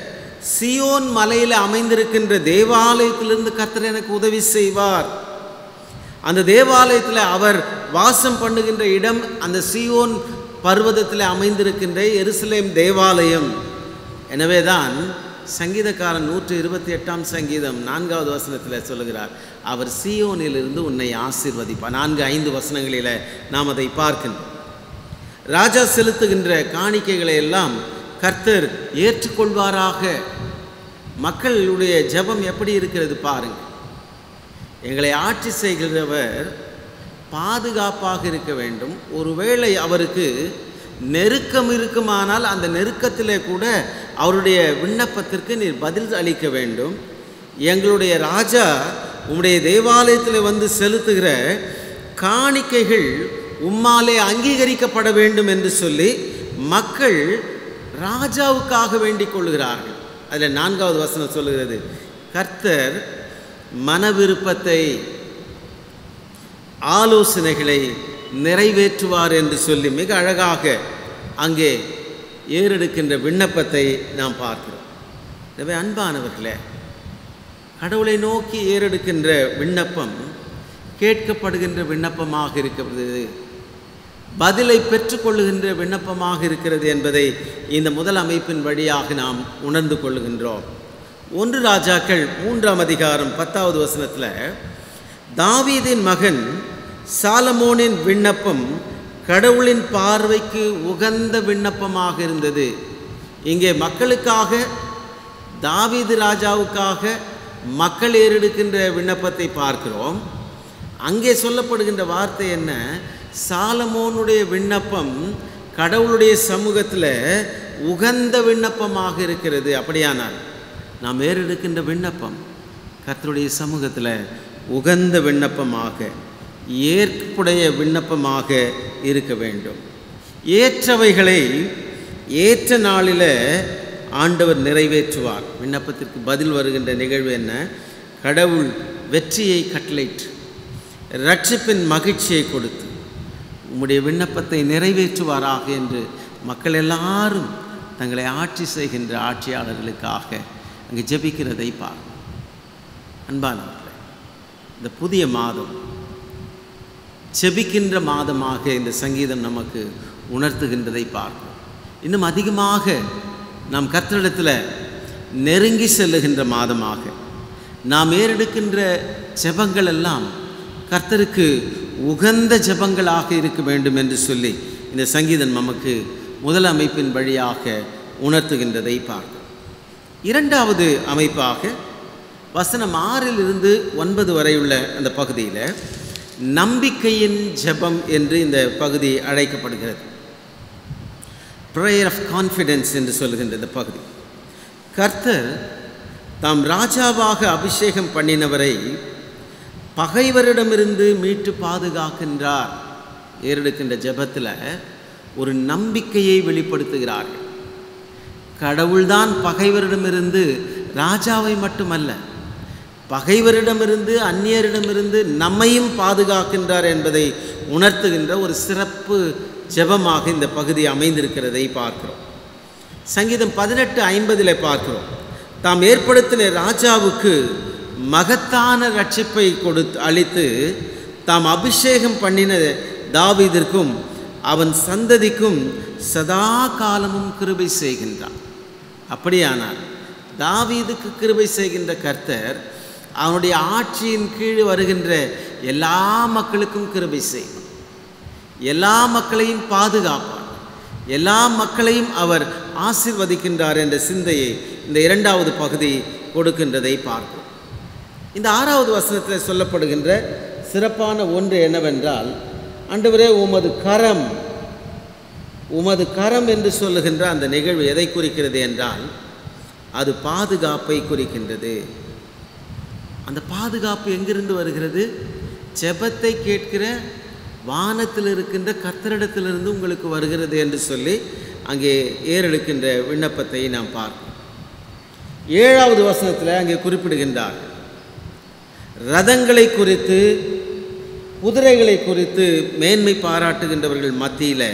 சியோன் மலையில் அமைந்திருக்கின்ற தேவாலயத்திலிருந்து கர்த்தர் எனக்கு உதவி செய்வார் அந்த தேவாலயத்தில் அவர் வாசம் பண்ணுகின்ற இடம் அந்த சியோன் பர்வதத்தில் அமைந்திருக்கின்ற எருசலேம் தேவாலயம் எனவே தான் சங்கீதக்காரன் நூற்று இருபத்தி எட்டாம் சங்கீதம் நான்காவது வசனத்தில் சொல்லுகிறார் அவர் சியோனிலிருந்து உன்னை ஆசீர்வதிப்பார் நான்கு ஐந்து வசனங்களில் நாம் அதை பார்க்கின்றோம் ராஜா செலுத்துகின்ற காணிக்கைகளை எல்லாம் கர்த்தர் ஏற்றுக்கொள்வாராக மக்களுடைய ஜெபம் எப்படி இருக்கிறது பாருங்க எங்களை ஆட்சி செய்கிறவர் பாதுகாப்பாக இருக்க வேண்டும் ஒருவேளை அவருக்கு நெருக்கம் இருக்குமானால் அந்த நெருக்கத்திலே கூட அவருடைய விண்ணப்பத்திற்கு நீர் பதில் அளிக்க வேண்டும் எங்களுடைய ராஜா உம்முடைய தேவாலயத்தில் வந்து செலுத்துகிற காணிக்கைகள் உம்மாலே அங்கீகரிக்கப்பட வேண்டும் என்று சொல்லி மக்கள் ராஜாவுக்காக வேண்டிக் கொள்கிறார்கள் அதில் நான்காவது வசனம் சொல்லுகிறது கர்த்தர் மன விருப்பத்தை ஆலோசனைகளை நிறைவேற்றுவார் என்று சொல்லி மிக அழகாக அங்கே ஏறெடுக்கின்ற விண்ணப்பத்தை நாம் பார்க்கிறோம் எனவே அன்பானவர்களே கடவுளை நோக்கி ஏறெடுக்கின்ற விண்ணப்பம் கேட்கப்படுகின்ற விண்ணப்பமாக இருக்கிறது பதிலை பெற்றுக்கொள்ளுகின்ற விண்ணப்பமாக இருக்கிறது என்பதை இந்த முதல் அமைப்பின் வழியாக நாம் உணர்ந்து கொள்ளுகின்றோம் ஒன்று ராஜாக்கள் மூன்றாம் அதிகாரம் பத்தாவது வசனத்தில் தாவீதின் மகன் சாலமோனின் விண்ணப்பம் கடவுளின் பார்வைக்கு உகந்த விண்ணப்பமாக இருந்தது இங்கே மக்களுக்காக தாவீது ராஜாவுக்காக மக்கள் ஏறெடுக்கின்ற விண்ணப்பத்தை பார்க்கிறோம் அங்கே சொல்லப்படுகின்ற வார்த்தை என்ன சாலமோனுடைய விண்ணப்பம் கடவுளுடைய சமூகத்தில் உகந்த விண்ணப்பமாக இருக்கிறது அப்படியானால் நாம் ஏறெடுக்கின்ற விண்ணப்பம் கர்த்தருடைய சமூகத்தில் உகந்த விண்ணப்பமாக ஏற்புடைய விண்ணப்பமாக இருக்க வேண்டும் ஏற்றவைகளை ஏற்ற நாளில் ஆண்டவர் நிறைவேற்றுவார் விண்ணப்பத்திற்கு பதில் வருகின்ற நிகழ்வு என்ன கடவுள் வெற்றியை கட்டளையிட்டு ரட்சிப்பின் மகிழ்ச்சியை கொடுத்து உம்முடைய விண்ணப்பத்தை நிறைவேற்றுவாராக என்று மக்கள் எல்லாரும் தங்களை ஆட்சி செய்கின்ற ஆட்சியாளர்களுக்காக அங்கு ஜெபிக்கிறதை பார் அன்பானவர்களே இந்த புதிய மாதம் செபிக்கின்ற மாதமாக இந்த சங்கீதம் நமக்கு உணர்த்துகின்றதை பார்க்கும் இன்னும் அதிகமாக நாம் கர்த்தரிடத்தில் நெருங்கி செல்லுகின்ற மாதமாக நாம் ஏறெடுக்கின்ற ஜெபங்கள் எல்லாம் கர்த்தருக்கு உகந்த ஜெபங்களாக இருக்க வேண்டும் என்று சொல்லி இந்த சங்கீதம் நமக்கு முதல் அமைப்பின் வழியாக உணர்த்துகின்றதை பார்க்கும் இரண்டாவது அமைப்பாக வசனம் ஆறிலிருந்து ஒன்பது வரையுள்ள அந்த பகுதியில் நம்பிக்கையின் ஜெபம் என்று இந்த பகுதி அழைக்கப்படுகிறது ப்ரேயர் ஆஃப் கான்ஃபிடென்ஸ் என்று சொல்லுகின்ற இந்த பகுதி கர்த்தர் தாம் ராஜாவாக அபிஷேகம் பண்ணினவரை பகைவரிடமிருந்து மீட்டு பாதுகாக்கின்றார் ஏறெடுக்கின்ற ஜெபத்தில் ஒரு நம்பிக்கையை வெளிப்படுத்துகிறார்கள் கடவுள்தான் பகைவரிடமிருந்து ராஜாவை மட்டுமல்ல பகைவரிடமிருந்து அந்நியரிடமிருந்து நம்மையும் பாதுகாக்கின்றார் என்பதை உணர்த்துகின்ற ஒரு சிறப்பு ஜெபமாக இந்த பகுதி அமைந்திருக்கிறதை பார்க்கிறோம் சங்கீதம் பதினெட்டு ஐம்பதில் பார்க்கிறோம் தாம் ஏற்படுத்தின ராஜாவுக்கு மகத்தான ரட்சிப்பை கொடுத்து அளித்து தாம் அபிஷேகம் பண்ணின தாவீதிற்கும் அவன் சந்ததிக்கும் சதா காலமும் கிருபை செய்கின்றான் அப்படியானால் தாவீதுக்கு கிருபை செய்கின்ற கர்த்தர் அவனுடைய ஆட்சியின் கீழ் வருகின்ற எல்லா மக்களுக்கும் கிருபை செய்வார் எல்லா மக்களையும் பாதுகாப்பார் எல்லா மக்களையும் அவர் ஆசிர்வதிக்கின்றார் என்ற சிந்தையை இந்த இரண்டாவது பகுதி கொடுக்கின்றதை பார்க்கிறோம் இந்த ஆறாவது வசனத்தில் சொல்லப்படுகின்ற சிறப்பான ஒன்று என்னவென்றால் ஆண்டவரே உமது கரம் உமது கரம் என்று சொல்லுகின்ற அந்த நிகழ்வு எதை குறிக்கிறது என்றால் அது பாதுகாப்பை குறிக்கின்றது அந்த பாதுகாப்பு எங்கிருந்து வருகிறது ஜெபத்தை கேட்கிற வானத்தில் இருக்கின்ற கத்தரிடத்திலிருந்து உங்களுக்கு வருகிறது என்று சொல்லி அங்கே ஏறெடுக்கின்ற விண்ணப்பத்தை நாம் பார்க்கிறோம் ஏழாவது வசனத்தில் அங்கே குறிப்பிடுகின்றார் ரதங்களை குறித்து குதிரைகளை குறித்து மேன்மை பாராட்டுகின்றவர்கள் மத்தியில்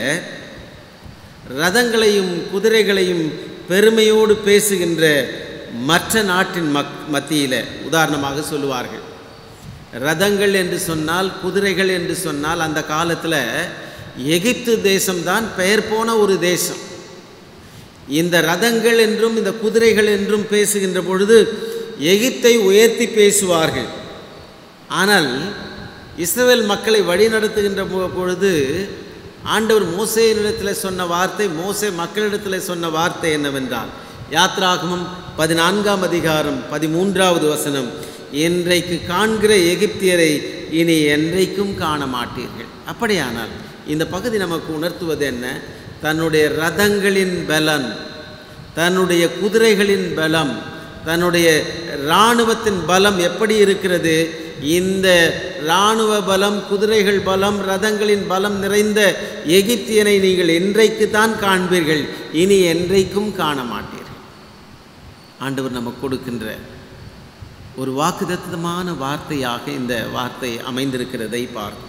ரதங்களையும் குதிரைகளையும் பெருமையோடு பேசுகின்ற மற்ற நாட்டின் மக் மத்தியில் உதாரணமாக சொல்லுவார்கள் ரதங்கள் என்று சொன்னால் குதிரைகள் என்று சொன்னால் அந்த காலத்தில் எகிப்து தேசம்தான் பெயர் போன ஒரு தேசம் இந்த ரதங்கள் என்றும் இந்த குதிரைகள் என்றும் பேசுகின்ற பொழுது எகிப்தை உயர்த்தி பேசுவார்கள் ஆனால் இஸ்ரவேல் மக்களை வழிநடத்துகின்ற பொ- பொழுது ஆண்டவர் மோசேயினிடத்தில் சொன்ன வார்த்தை மோசே மக்களிடத்தில் சொன்ன வார்த்தை என்னவென்றால் யாத்ராகமம் பதினான்காம் அதிகாரம் பதிமூன்றாவது வசனம் இன்றைக்கு காண்கிற எகிப்தியரை இனி என்றைக்கும் காண மாட்டீர்கள் அப்படியானால் இந்த பகுதி நமக்கு உணர்த்துவது என்ன தன்னுடைய ரதங்களின் பலன் தன்னுடைய குதிரைகளின் பலம் தன்னுடைய இராணுவத்தின் பலம் எப்படி இருக்கிறது இந்த இராணுவ பலம் குதிரைகள் பலம் ரதங்களின் பலம் நிறைந்த எகிப்தியனை நீங்கள் என்றைக்கு தான் காண்பீர்கள் இனி என்றைக்கும் காண மாட்டீர்கள் ஆண்டவர் நமக்கு கொடுக்கின்ற ஒரு வாக்குதத்தமான வார்த்தையாக இந்த வார்த்தை அமைந்திருக்கிறதை பார்க்கிறோம்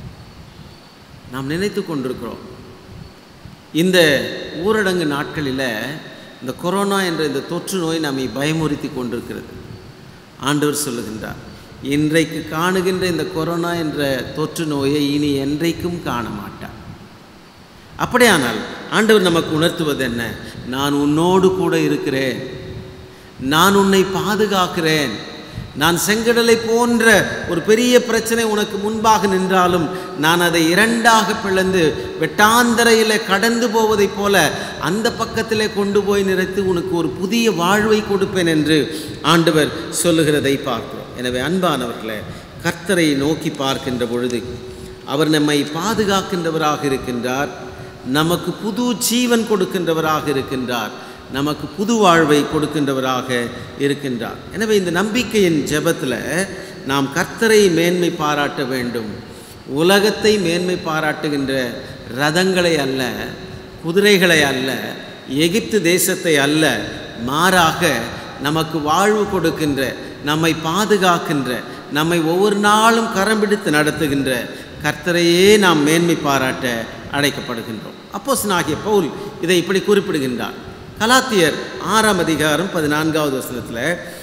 நாம் நினைத்து கொண்டிருக்கிறோம் இந்த ஊரடங்கு நாட்களில் இந்த கொரோனா என்ற இந்த தொற்று நோய் நம்மை பயமுறுத்தி கொண்டிருக்கிறது ஆண்டவர் சொல்லுகின்றார் இன்றைக்கு காணுகின்ற இந்த கொரோனா என்ற தொற்று நோயை இனி என்றைக்கும் காண மாட்டார் அப்படியானால் ஆண்டவர் நமக்கு உணர்த்துவது என்ன நான் உன்னோடு கூட இருக்கிறேன் நான் உன்னை பாதுகாக்கிறேன் நான் செங்கடலை போன்ற ஒரு பெரிய பிரச்சனை உனக்கு முன்பாக நின்றாலும் நான் அதை இரண்டாக பிளந்து வெட்டாந்தரையில் கடந்து போவதைப் போல அந்த பக்கத்திலே கொண்டு போய் நிறுத்தி உனக்கு ஒரு புதிய வாழ்வை கொடுப்பேன் என்று ஆண்டவர் சொல்லுகிறதை பார்க்கிறோம் எனவே அன்பானவர்களே கர்த்தரை நோக்கி பார்க்கின்ற பொழுது அவர் நம்மை பாதுகாக்கின்றவராக இருக்கின்றார் நமக்கு புது ஜீவன் கொடுக்கின்றவராக இருக்கின்றார் நமக்கு புது வாழ்வை கொடுக்கின்றவராக இருக்கின்றார் எனவே இந்த நம்பிக்கையின் ஜெபத்தில் நாம் கர்த்தரை மேன்மை பாராட்ட வேண்டும் உலகத்தை மேன்மை பாராட்டுகின்ற ரதங்களை அல்ல குதிரைகளை அல்ல எகிப்து தேசத்தை அல்ல மாறாக நமக்கு வாழ்வு கொடுக்கின்ற நம்மை பாதுகாக்கின்ற நம்மை ஒவ்வொரு நாளும் கரம் பிடித்து நடத்துகின்ற கர்த்தரையே நாம் மேன்மை பாராட்ட அழைக்கப்படுகின்றோம் அப்போஸ்தலனாகிய பவுல் இதை இப்படி குறிப்பிடுகின்றார் கலாத்தியர் ஆறாம் அதிகாரம் பதினான்காவது வசனத்தில்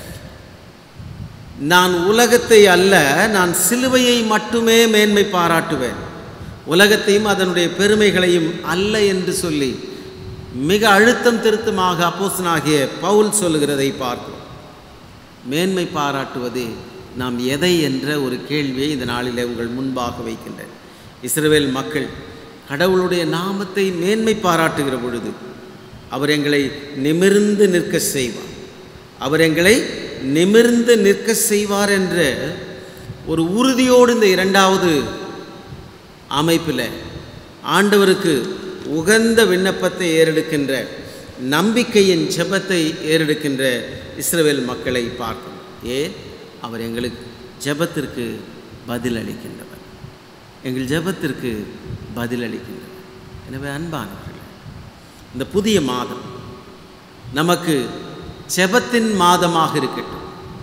நான் உலகத்தை அல்ல நான் சிலுவையை மட்டுமே மேன்மை பாராட்டுவேன் உலகத்தையும் அதனுடைய பெருமைகளையும் அல்ல என்று சொல்லி மிக அழுத்தம் திருத்தமாக அப்போஸ்தலனாகிய பவுல் சொல்லுகிறதை பார்க்கிறோம் மேன்மை பாராட்டுவது நாம் எதை என்ற ஒரு கேள்வியை இந்த நாளிலே உங்கள் முன்பாக வைக்கின்றேன் இஸ்ரவேல் மக்கள் கடவுளுடைய நாமத்தை மேன்மை பாராட்டுகிற பொழுது அவர் எங்களை நிமிர்ந்து நிற்க செய்வார் அவர் எங்களை நிமிர்ந்து நிற்க செய்வார் என்ற ஒரு உறுதியோடு இந்த இரண்டாவது அமைப்பில் ஆண்டவருக்கு உகந்த விண்ணப்பத்தை ஏறெடுக்கின்ற நம்பிக்கையின் ஜெபத்தை ஏறெடுக்கின்ற இஸ்ரவேல் மக்களை பார்க்கும் ஏன் அவர் எங்களுக்கு ஜெபத்திற்கு பதிலளிக்கின்றவர் எங்கள் ஜெபத்திற்கு பதிலளிக்கின்றவர் எனவே அன்பானவர்களே இந்த புதிய மாதம் நமக்கு ஜெபத்தின் மாதமாக இருக்கட்டும்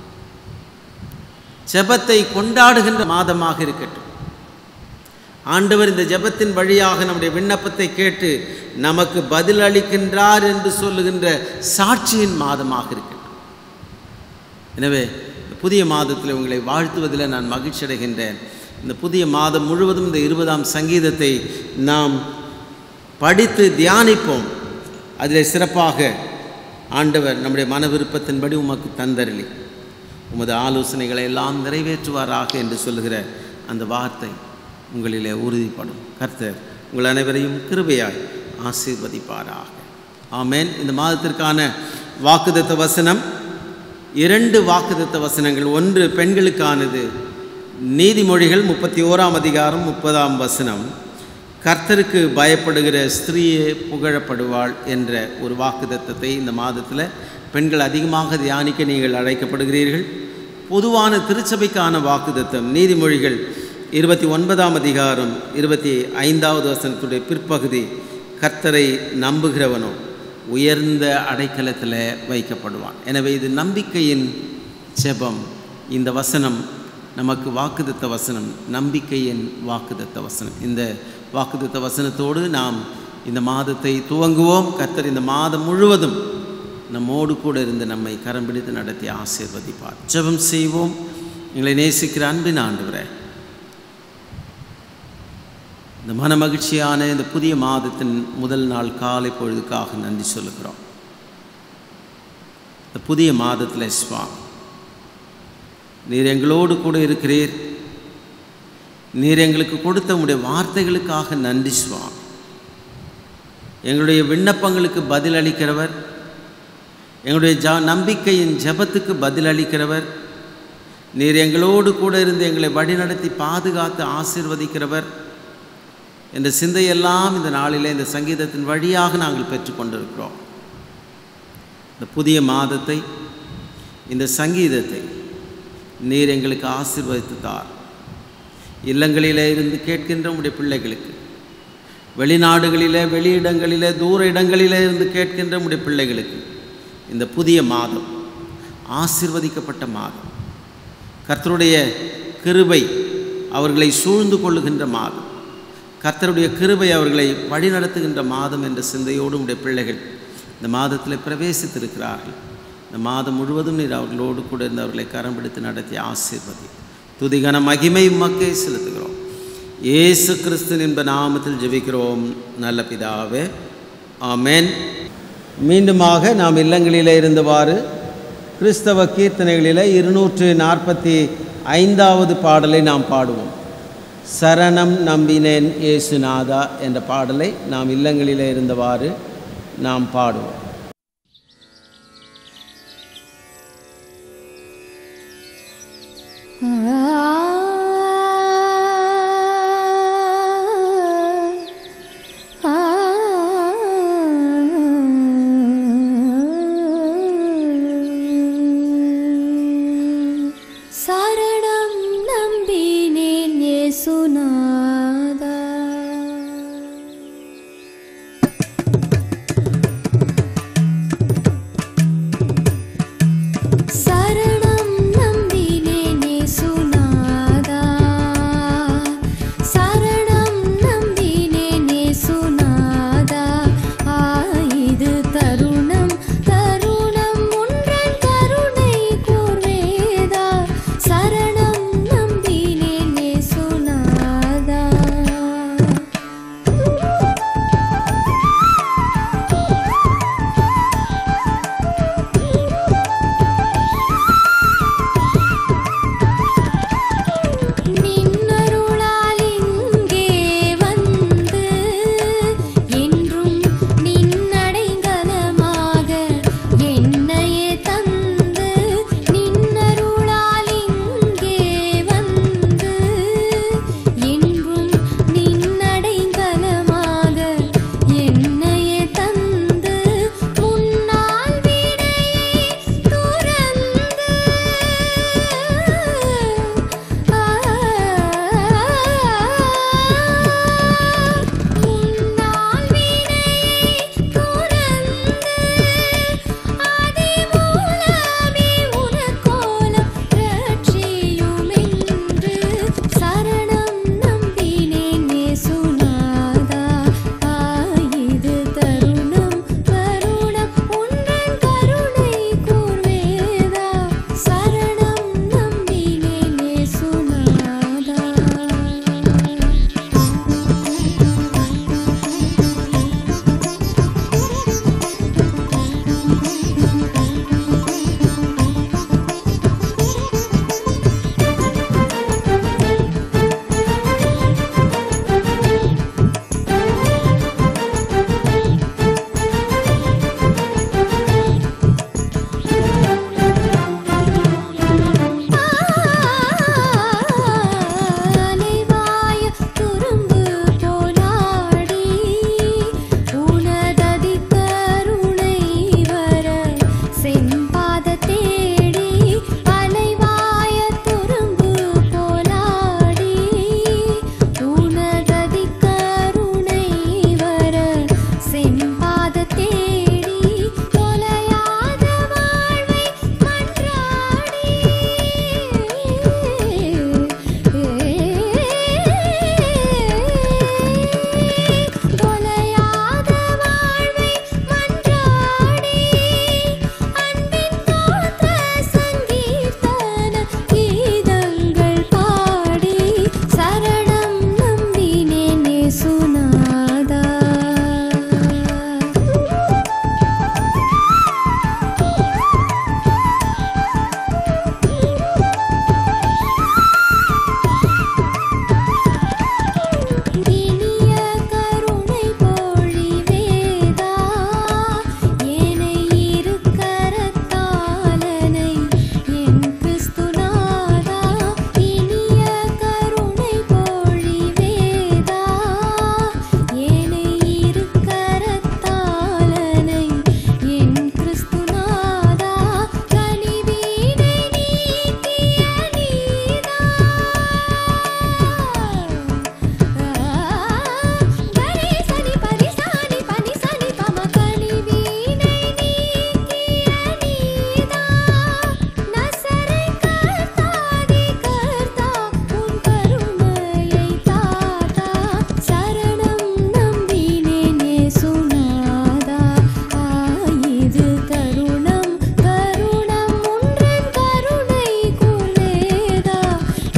ஜெபத்தை கொண்டாடுகின்ற மாதமாக இருக்கட்டும் ஆண்டவர் இந்த ஜெபத்தின் வழியாக நம்முடைய விண்ணப்பத்தை கேட்டு நமக்கு பதில் அளிக்கின்றார் என்று சொல்லுகின்ற சாட்சியின் மாதமாக இருக்கட்டும் எனவே இந்த புதிய மாதத்தில் உங்களை வாழ்த்துவதில் நான் மகிழ்ச்சி அடைகின்றேன் இந்த புதிய மாதம் முழுவதும் இந்த இருபதாம் சங்கீதத்தை நாம் படித்து தியானிப்போம் அதில் சிறப்பாக ஆண்டவர் நம்முடைய மன விருப்பத்தின்படி உமக்கு தந்தரளி உமது ஆலோசனைகளை எல்லாம் நிறைவேற்றுவாராக என்று சொல்லுகிற அந்த வார்த்தை உங்களிலே உறுதிப்படும் கர்த்தர் உங்கள் அனைவரையும் கிருபையாய் ஆசீர்வதிப்பாராக ஆமென் இந்த மாதத்திற்கான வாக்குதத்த வசனம் இரண்டு வாக்குதத்த வசனங்கள் ஒன்று பெண்களுக்கானது நீதிமொழிகள் முப்பத்தி ஓராம் அதிகாரம் முப்பதாம் வசனம் கர்த்தருக்கு பயப்படுகிற ஸ்திரீயே புகழப்படுவாள் என்ற ஒரு வாக்குதத்தத்தை இந்த மாதத்தில் பெண்கள் அதிகமாக தியானிக்க நீங்கள் அழைக்கப்படுகிறீர்கள் பொதுவான திருச்சபைக்கான வாக்குதத்தம் நீதிமொழிகள் இருபத்தி ஒன்பதாம் அதிகாரம் இருபத்தி ஐந்தாவது வசனத்துடைய பிற்பகுதி கர்த்தரை நம்புகிறவனோ உயர்ந்த அடைக்கலத்தில் வைக்கப்படுவான் எனவே இது நம்பிக்கையின் ஜெபம் இந்த வசனம் நமக்கு வாக்குதத்த வசனம் நம்பிக்கையின் வாக்குதத்த வசனம் இந்த வாக்குதத்த வசனத்தோடு நாம் இந்த மாதத்தை துவங்குவோம் கர்த்தர் இந்த மாதம் முழுவதும் நம்மோடு கூட இருந்து நம்மை கரம் பிடித்து நடத்தி ஆசீர்வதிப்பார் ஜெபம் செய்வோம் எங்களை நேசிக்கிற அன்பின் ஆண்டவரே இந்த மன மகிழ்ச்சியான இந்த புதிய மாதத்தின் முதல் நாள் காலை பொழுதுக்காக நன்றி சொல்லுகிறோம் இந்த புதிய மாதத்தில் சுவாமி நீர் எங்களோடு கூட இருக்கிறீர் நீர் எங்களுக்கு கொடுத்த உடைய வார்த்தைகளுக்காக நன்றி சுவாமி எங்களுடைய விண்ணப்பங்களுக்கு பதில் அளிக்கிறவர் எங்களுடைய ஜா நம்பிக்கையின் ஜெபத்துக்கு பதில் அளிக்கிறவர் நீர் எங்களோடு கூட இருந்து எங்களை வழிநடத்தி பாதுகாத்து ஆசீர்வதிக்கிறவர் என்ற சிந்தையெல்லாம் இந்த நாளிலே இந்த சங்கீதத்தின் வழியாக நாங்கள் பெற்றுக்கொண்டிருக்கிறோம் இந்த புதிய மாதத்தை இந்த சங்கீதத்தை நீர் எங்களுக்கு ஆசீர்வதித்து தார் இல்லங்களிலே இருந்து கேட்கின்ற உடைய பிள்ளைகளுக்கு வெளிநாடுகளிலே வெளியிடங்களிலே தூர இடங்களிலே இருந்து கேட்கின்ற உடைய பிள்ளைகளுக்கு இந்த புதிய மாதம் ஆசீர்வதிக்கப்பட்ட மாதம் கர்த்தருடைய கிருபை அவர்களை சூழ்ந்து கொள்ளுகின்ற மாதம் கர்த்தருடைய கிருபை அவர்களை வழிநடத்துகின்ற மாதம் என்ற சிந்தையோடு உடைய பிள்ளைகள் இந்த மாதத்தில் பிரவேசித்திருக்கிறார்கள் இந்த மாதம் முழுவதும் நீர் அவர்களோடு கூட இருந்து அவர்களை கரம் பிடித்து நடத்தி ஆசீர்வதி துதிகன மகிமை மக்கே செலுத்துகிறோம் இயேசு கிறிஸ்து என்ப நாமத்தில் ஜெபிக்கிறோம் நல்ல பிதாவே ஆமென் மீண்டுமாக நாம் இல்லங்களிலே இருந்தவாறு கிறிஸ்தவ கீர்த்தனைகளிலே இருநூற்று நாற்பத்தி ஐந்தாவது பாடலை நாம் பாடுவோம் சரணம் நம்பினேன் இயேசுநாதா என்ற பாடலை நாம் இல்லங்களிலே இருந்தவாறு நாம் பாடுவோம் சரணம் நம்பினேன் இயேசுநாதா சரணம்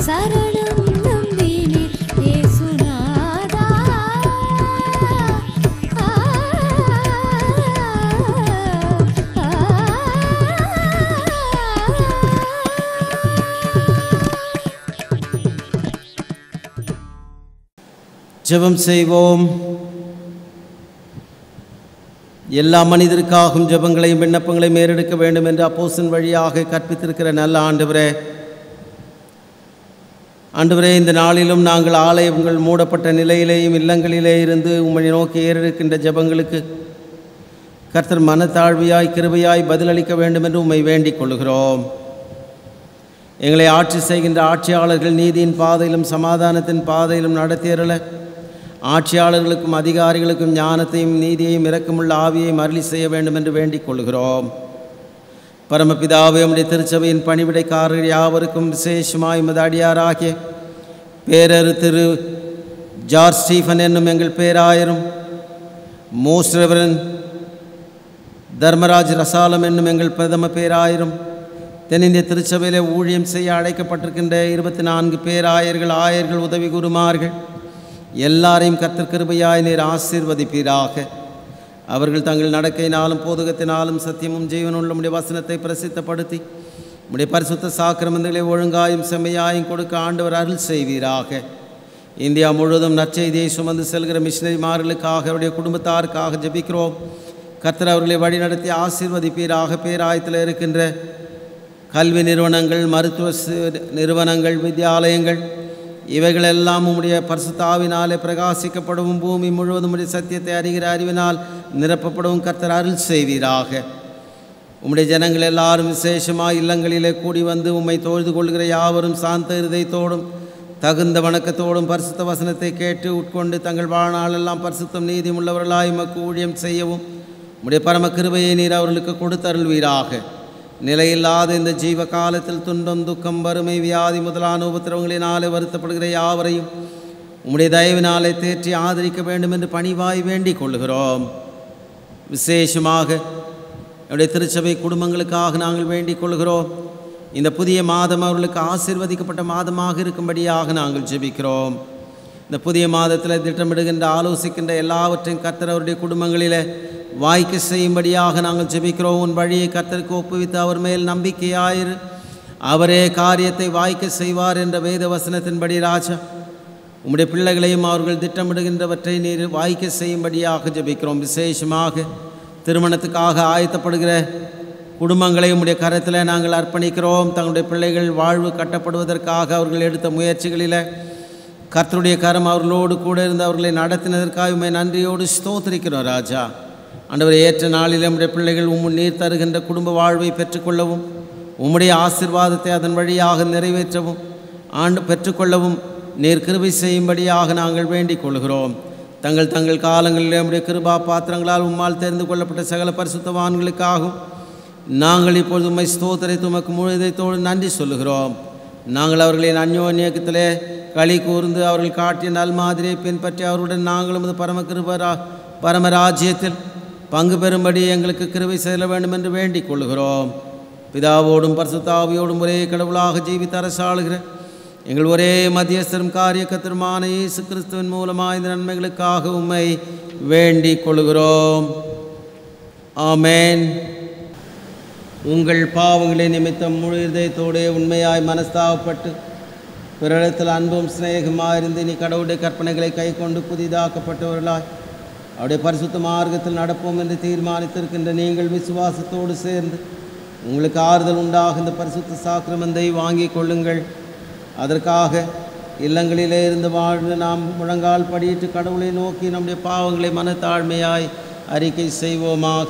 சரணம் நம்பினேன் இயேசுநாதா ஆ, ஜெபம் செய்வோம் எல்லா மனிதருக்காகவும் ஜெபங்களையும் விண்ணப்பங்களையும் ஏறெடுக்க வேண்டும் என்று அப்போசன் வழியாக கற்பித்திருக்கிற நல்ல ஆண்டவரே ஆண்டவரே இந்த நாளிலும் நாங்கள் ஆலயங்கள் மூடப்பட்ட நிலையிலேயும் இல்லங்களிலே இருந்து உம்மை நோக்கி ஏறெடுக்கின்ற ஜெபங்களுக்கு கர்த்தர் மனத்தாழ்வியாய் கிருபையாய் பதிலளிக்க வேண்டும் என்று உம்மை வேண்டிக் கொள்கிறோம் எங்களை ஆட்சி செய்கின்ற ஆட்சியாளர்கள் நீதியின் பாதையிலும் சமாதானத்தின் பாதையிலும் நடத்தியறல ஆட்சியாளர்களுக்கும் அதிகாரிகளுக்கும் ஞானத்தையும் நீதியையும் இரக்கமுள்ள ஆவியையும் அருளி செய்ய வேண்டும் என்று வேண்டிக் கொள்கிறோம் பரமபிதாவே உம்முடைய திருச்சபையின் பணிவிடைக்காரர்கள் யாவருக்கும் விசேஷமாய் உமது அடியாராகிய பேரரு திரு ஜார்ஜ் ஸ்டீஃபன் என்னும் எங்கள் பேராயரும் மோஸ்ரவரன் தர்மராஜ் ரசாலம் என்னும் எங்கள் பிரதம பேராயரும் தென்னிந்திய திருச்சபையிலே ஊழியம் செய்ய அழைக்கப்பட்டிருக்கின்ற இருபத்தி நான்கு பேராயர்கள் ஆயர்கள் உதவி குருமார்கள் எல்லாரையும் கர்த்தர் கிருபையாய் நீர் ஆசீர்வதிப்பீராக அவர்கள் தங்கள் நடக்கையினாலும் போதகத்தினாலும் சத்தியமும் ஜீவனுள்ள உடைய வசனத்தை பிரசித்தப்படுத்தி உடைய பரிசுத்த சாக்கிரமங்களை ஒழுங்காயும் செம்மையாயும் கொடுக்க ஆண்டவர் அருள் செய்வீராக இந்தியா முழுவதும் நற்செய்தியை சுமந்து செல்கிற மிஷினரிமார்களுக்காக அவருடைய குடும்பத்தாருக்காக ஜெபிக்கிறோம் கர்த்தர் அவர்களை வழிநடத்தி ஆசீர்வதிப்பீராக பேராயத்தில் இருக்கின்ற கல்வி நிறுவனங்கள் மருத்துவ சி- நிறுவனங்கள் வித்யாலயங்கள் இவைகளெல்லாம் உம்முடைய பரிசுத்தாவினாலே பிரகாசிக்கப்படவும் பூமி முழுவதும் உடைய சத்தியத்தை அறிகிற அறிவினால் நிரப்பப்படவும் கர்த்தர் அருள் செய்வீராக உம்முடைய ஜனங்கள் எல்லாரும் விசேஷமாக இல்லங்களிலே கூடி வந்து உம்மை தொழுது கொள்கிற யாவரும் சாந்த இருதயத்தோடும் தகுந்த வணக்கத்தோடும் பரிசுத்த வசனத்தை கேட்டு உட்கொண்டு தங்கள் வாழ்நாளெல்லாம் பரிசுத்தம் நீதி உள்ளவர்களாய் உமக்கு ஊழியம் செய்யவும் உம்முடைய பரம கிருபையை நீர் அவர்களுக்கு கொடுத்தருள்வீராக நிலையில்லாத இந்த ஜீவ காலத்தில் துன்பம் துக்கம் வறுமை வியாதி முதலான உபத்திரவங்களினாலே வருத்தப்படுகிற யாவரையும் உம்முடைய தயவினாலே தேற்றி ஆதரிக்க வேண்டும் என்று பணிவாய் வேண்டிக் கொள்கிறோம் விசேஷமாக என்னுடைய திருச்சபை குடும்பங்களுக்காக நாங்கள் வேண்டிக் கொள்கிறோம் இந்த புதிய மாதம் அவர்களுக்கு ஆசீர்வதிக்கப்பட்ட மாதமாக இருக்கும்படியாக நாங்கள் ஜெபிக்கிறோம் இந்த புதிய மாதத்தில் திட்டமிடுகின்ற ஆலோசிக்கின்ற எல்லாவற்றையும் கர்த்தர் அவருடைய குடும்பங்களில் வாய்க்க செய்யும்படியாக நாங்கள் ஜெபிக்கிறோம் உன் வழியை கர்த்தருக்கு ஒப்புவித்து அவர் மேல் நம்பிக்கையாயிரு அவரே காரியத்தை வாய்க்க செய்வார் என்ற வேத வசனத்தின்படி ராஜா உம்முடைய பிள்ளைகளையும் அவர்கள் திட்டமிடுகின்றவற்றை நீர் வாய்க்க செய்யும்படியாக ஜெபிக்கிறோம் விசேஷமாக திருமணத்துக்காக ஆயத்தப்படுகிற குடும்பங்களை உம்முடைய கரத்தில் நாங்கள் அர்ப்பணிக்கிறோம் தங்களுடைய பிள்ளைகள் வாழ்வு கட்டப்படுவதற்காக அவர்கள் எடுத்த முயற்சிகளில் கர்த்தருடைய கரம் அவர்களோடு கூட இருந்து அவர்களை நடத்தினதற்காக உண்மை நன்றியோடு ஸ்தோத்திரிக்கிறோம் ராஜா ஆண்டவர் ஏற்ற நாளில் நம்முடைய பிள்ளைகள் உம் நீர் தருகின்ற குடும்ப வாழ்வை பெற்றுக்கொள்ளவும் உம்முடைய ஆசிர்வாதத்தை அதன் வழியாக நிறைவேற்றவும் ஆண்டு பெற்றுக்கொள்ளவும் நீர் கிருபை செய்யும்படியாக நாங்கள் வேண்டிக் கொள்கிறோம் தங்கள் தங்கள் காலங்களில் நம்முடைய கிருபா பாத்திரங்களால் உம்மால் தெரிந்து கொள்ளப்பட்ட சகல பரிசுத்தவான்களுக்காகவும் நாங்கள் இப்பொழுது உம்மை ஸ்தோத்திரைத்து உமக்கு முழுதைத்தோடு நன்றி சொல்லுகிறோம் நாங்கள் அவர்களின் அந்யோன்யத்திலே களி கூர்ந்து அவர்கள் காட்டிய நல்மாதிரியை பின்பற்றி அவருடன் நாங்களும் இது பரம கிருபரா பரமராஜ்யத்தில் பங்கு பெறும்படி எங்களுக்கு கிருபை செல்ல வேண்டும் என்று வேண்டிக் கொள்கிறோம் பிதாவோடும் பரிசுத்தாவியோடும் ஒரே கடவுளாக ஜீவித்து அரசாளுகிற எங்கள் ஒரே மத்தியஸ்தரும் காரியக்கத்திரமான இயேசு கிறிஸ்துவின் மூலமாக இந்த நன்மைகளுக்காக உம்மை வேண்டிக் கொள்கிறோம் ஆமென் உங்கள் பாவங்களை நிமித்தம் முழு இதயத்தோடே உண்மையாய் மனஸ்தாபப்பட்டு பிறரிடத்தில் அன்பும் சிநேகமாக இருந்து நீ கடவுளுடைய கற்பனைகளை கை கொண்டு புதிதாக்கப்பட்டவர்களாய் அவருடைய பரிசுத்த மார்க்கத்தில் நடப்போம் என்று தீர்மானித்திருக்கின்ற நீங்கள் விசுவாசத்தோடு சேர்ந்து உங்களுக்கு ஆறுதல் உண்டாக இந்த பரிசுத்த சாக்கிரமந்தை வாங்கிக் கொள்ளுங்கள் அதற்காக இல்லங்களிலே இருந்து வாழ்ந்து நாம் முழங்கால் படியிட்டு கடவுளை நோக்கி நம்முடைய பாவங்களை மனத்தாழ்மையாய் அறிக்கை செய்வோமாக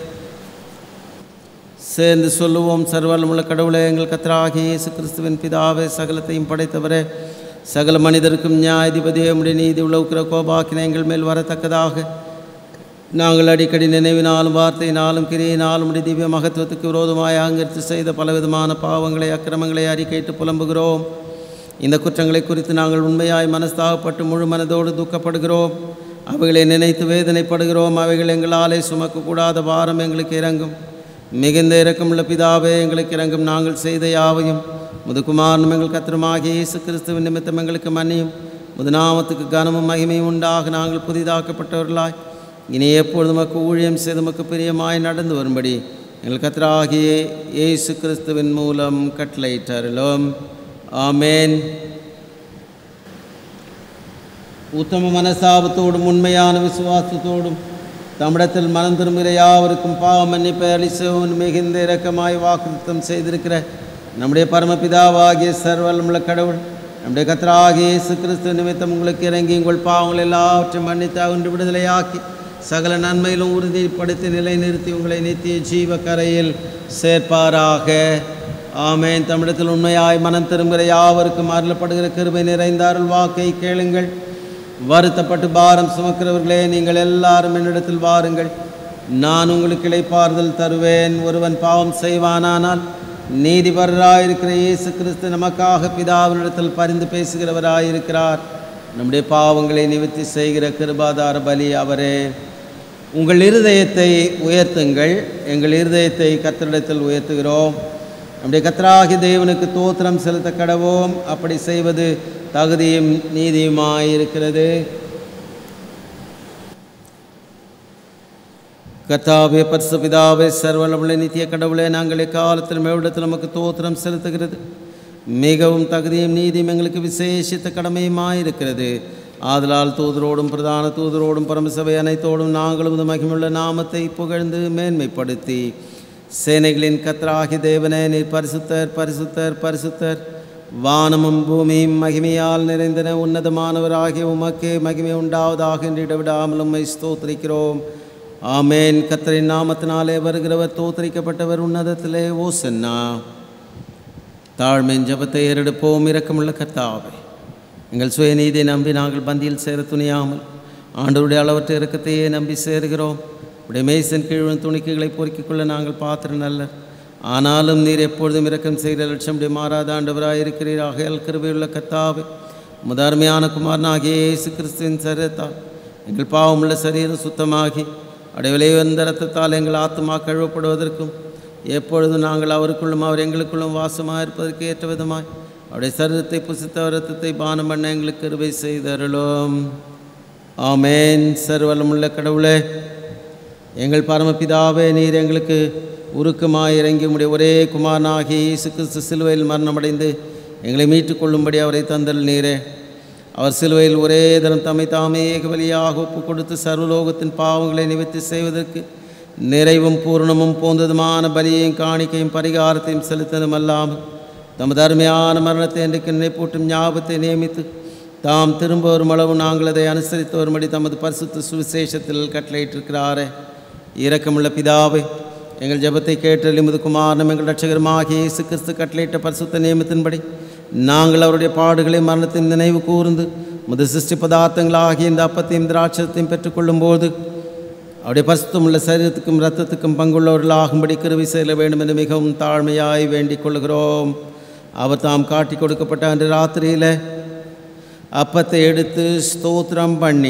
சேர்ந்து சொல்லுவோம் சர்வலமுள்ள கடவுளே எங்கள் கத்தராகிய இயேசு கிறிஸ்துவின் பிதாவே சகலத்தையும் படைத்தவரே சகல மனிதருக்கும் நியாயாதிபதியே உடைய நீதி உள்ள உக்கிர கோபாக்கின எங்கள் மேல் வரத்தக்கதாக நாங்கள் அடிக்கடி நினைவினாலும் வார்த்தையினாலும் கிரியினாலும் உடைய திவ்ய மகத்துவத்துக்கு விரோதமாய் அங்கரித்து செய்த பலவிதமான பாவங்களை அக்கிரமங்களை அறிக்கையிட்டு புலம்புகிறோம் இந்த குற்றங்களை குறித்து நாங்கள் உண்மையாய் மனஸ்தாகப்பட்டு முழு மனதோடு துக்கப்படுகிறோம் அவைகளை நினைத்து வேதனைப்படுகிறோம் அவைகள் எங்களாலே சுமக்கக்கூடாத பாரம் எங்களுக்கு இறங்கும் மிகுந்த இரக்கமுள்ள பிதாவே எங்களுக்கு இறங்கும் நாங்கள் செய்த யாவையும் முதுகுமாரனும் எங்கள் கத்திரமாகிய இயேசு கிறிஸ்துவின் நிமித்தம் எங்களுக்கு மன்னியும் முதுநாமத்துக்கு கனமும் மகிமையும் உண்டாக நாங்கள் புதிதாக்கப்பட்டவர்களாய் இனி எப்பொழுதும் மக்கு ஊழியம் செய்து மக்கு பிரியமாய் நடந்து வரும்படி எங்கள் கத்திராகிய இயேசு கிறிஸ்துவின் மூலம் கட்டளையிட்டருளும் ஆமேன் உத்தம மனசாபத்தோடும் உண்மையான விசுவாசத்தோடும் தம்மிடத்தில் மனம் திரும்புகிற யாவருக்கும் பாவ மன்னிப்பை அளிசவும் மிகுந்த இரக்கமாய் வாக்குத்தம் செய்திருக்கிற நம்முடைய பரமபிதாவாகிய சர்வலமுள்ள கடவுள் நம்முடைய கத்தராகிய இயேசு கிறிஸ்து நிமித்தம் உங்களுக்கு இறங்கி உங்கள் பாவங்கள் எல்லாவற்றையும் மன்னித்து அகன்று விடுதலையாக்கி சகல நன்மையிலும் உறுதிப்படுத்தி நிலைநிறுத்தி உங்களை நித்திய ஜீவ கரையில் சேர்ப்பாராக ஆமேன் தமிழத்தில் உண்மையாய் மனம் திரும்புகிற யாவருக்கும் அருளப்படுகிற கிருபை நிறைந்த அருள் வாக்கை கேளுங்கள் வருத்தப்பட்டு பாரம் சுமக்கிறவர்களே நீங்கள் எல்லாரும் என்னிடத்தில் வாருங்கள் நான் உங்களுக்கு இளைப்பாறுதல் தருவேன் ஒருவன் பாவம் செய்வானானால் நீதிபரராயிருக்கிற இயேசு கிறிஸ்து நமக்காக பிதாவினிடத்தில் பரிந்து பேசுகிறவராயிருக்கிறார் நம்முடைய பாவங்களை நிவர்த்தி செய்கிற கிருபாதார பலி அவரே உங்கள் இருதயத்தை உயர்த்துங்கள் எங்கள் இருதயத்தை கத்தரிடத்தில் உயர்த்துகிறோம் நம்முடைய கத்தராகி தேவனுக்கு தோத்திரம் செலுத்த கடவோம் அப்படி செய்வது தகுதியும் நீதியுமாயிருக்கிறது கர்த்தாவே பரிசுபிதாவே சர்வலமுள்ள நித்திய கடவுளே நாங்கள் எக்காலத்தில் மேவிடத்தில் நமக்கு தோத்திரம் செலுத்துகிறது மிகவும் தகுதியும் நீதியும் எங்களுக்கு விசேஷித்த கடமையுமாயிருக்கிறது ஆதலால் தூதரோடும் பிரதான தூதரோடும் பரமசபை அனைத்தோடும் நாங்களும் இந்த மகிமுள்ள நாமத்தை புகழ்ந்து மேன்மைப்படுத்தி சேனைகளின் கத்தராகி தேவனே நீர் பரிசுத்தர் பரிசுத்தர் பரிசுத்தர் வானமும் பூமியும் மகிமையால் நிறைந்தன உன்னதமானவராகிய உமக்கே மகிமை உண்டாவதாக என்று இடவிடாமல் உம்மை ஸ்தோத்திரிக்கிறோம் ஆமேன் கத்தரின் நாமத்தினாலே வருகிறவர் தோத்தரிக்கப்பட்டவர் உன்னதத்திலே ஓசன்னா தாழ்மையின் ஜபத்தை ஏறெடுப்போம் இரக்கமுள்ள கர்த்தாவே எங்கள் சுயநீதியை நம்பி நாங்கள் பந்தியில் சேர துணியாமல் ஆண்டவருடைய அளவற்ற இறக்கத்தையே நம்பி சேருகிறோம் உடைய மேய்சன் கீழும் துணிக்கைகளை பொறுக்கிக் கொள்ள நாங்கள் பாத்திரம் நல்ல ஆனாலும் நீர் எப்பொழுதும் இரக்கம் செய்கிற லட்சமுடைய மாறாத ஆண்டவராக இருக்கிறீர் ஆகையால் கிருபையுள்ள கர்த்தாவே முதன்மையான குமாரனாகிய இயேசு கிறிஸ்துவின் சரீரத்தால் எங்கள் பாவமுள்ள சரீரம் சுத்தமாகி அடைவிலை வந்த ரத்தத்தால் எங்கள் ஆத்மா கழுவப்படுவதற்கும் எப்பொழுதும் நாங்கள் அவருக்குள்ளும் அவர் எங்களுக்குள்ளும் வாசமாக இருப்பதற்கு ஏற்ற விதமாய் அவருடைய சரீரத்தை புசித்த ரத்தத்தை பானம் பண்ண எங்களுக்கு கிருபை செய்தருளும் ஆமேன் சர்வலமுள்ள கடவுளே எங்கள் பரமபிதாவே நீர் எங்களுக்கு உருக்கமாய் இறங்கி உம்முடைய ஒரே குமாரனாகிய இயேசு கிறிஸ்து சிலுவையில் மரணமடைந்து எங்களை மீட்டுக்கொள்ளும்படி அவரை தந்தல் நீரே அவர் சிலுவையில் ஒரே தரம் தம்மை தாமே ஏகவலியாக ஒப்பு கொடுத்து சர்வலோகத்தின் பாவங்களை நிவர்த்தி செய்வதற்கு நிறைவும் பூரணமும் போந்ததுமான பலியையும் காணிக்கையும் பரிகாரத்தையும் செலுத்ததும் அல்லாமல் தமது அருமையான மரணத்தை இன்றைக்கு நினைப்பூட்டும் ஞாபகத்தை நியமித்து தாம் திரும்ப வரும் அளவு நாங்கள் அதை அனுசரித்து வரும்படி தமது பரிசுத்த சுவிசேஷத்தில் கட்டளையிட்டிருக்கிறாரே இரக்கமுள்ள பிதாவே எங்கள் ஜெபத்தை கேட்டு எமது குமாரனும் எங்கள் ரட்சகருமாகிய இயேசு கிறிஸ்து கட்டளையிட்ட பரிசுத்த நியமத்தின்படி நாங்கள் அவருடைய பாடுகளை மரணத்தின் நினைவு கூர்ந்து முது சிருஷ்டி பதார்த்தங்களாகிய இந்த அப்பத்தையும் திராட்சத்தையும் பெற்றுக்கொள்ளும்போது அவருடைய பரிசுத்தமுள்ள சரீரத்துக்கும் இரத்தத்துக்கும் பங்குள்ளவர்களாகும்படி கிருவி செய்ய வேண்டும் என்று மிகவும் தாழ்மையாய் வேண்டிக் கொள்கிறோம் அவர் தாம் காட்டி கொடுக்கப்பட்ட அன்று ராத்திரியில் அப்பத்தை எடுத்து ஸ்தோத்திரம் பண்ணி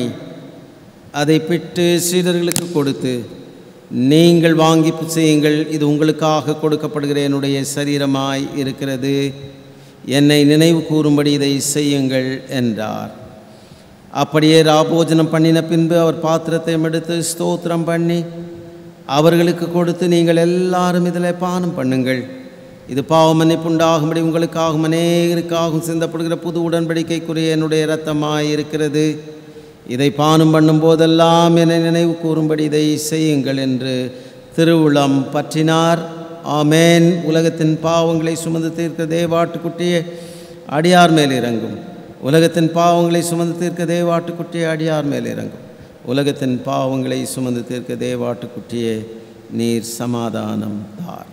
அதை பிட்டு சீடர்களுக்கு கொடுத்து நீங்கள் வாங்கி செய்யுங்கள் இது உங்களுக்காக கொடுக்கப்படுகிற என்னுடைய சரீரமாய் இருக்கிறது என்னை நினைவு கூறும்படி இதை செய்யுங்கள் என்றார் அப்படியே ராபோஜனம் பண்ணின பின்பு அவர் பாத்திரத்தை எடுத்து ஸ்தோத்திரம் பண்ணி அவர்களுக்கு கொடுத்து நீங்கள் எல்லாரும் இதில் பானம் பண்ணுங்கள் இது பாவ மன்னிப்புண்டாகும்படி உங்களுக்காகவும் அநேகருக்காகவும் சிந்தப்படுகிற புது உடன்படிக்கைக்குரிய என்னுடைய இரத்தமாய் இருக்கிறது இதை பானம் பண்ணும் போதெல்லாம் என்னை நினைவு கூறும்படி இதை செய்யுங்கள் என்று திருவுளம் பற்றினார் ஆமேன் உலகத்தின் பாவங்களை சுமந்து தீர்க்க தேவாட்டுக்குட்டியே அடியார் மேல் இறங்கும் உலகத்தின் பாவங்களை சுமந்து தீர்க்க தேவாட்டுக்குட்டியே அடியார் மேல் இறங்கும் உலகத்தின் பாவங்களை சுமந்து தீர்க்க தேவாட்டுக்குட்டியே நீர் சமாதானம் தார்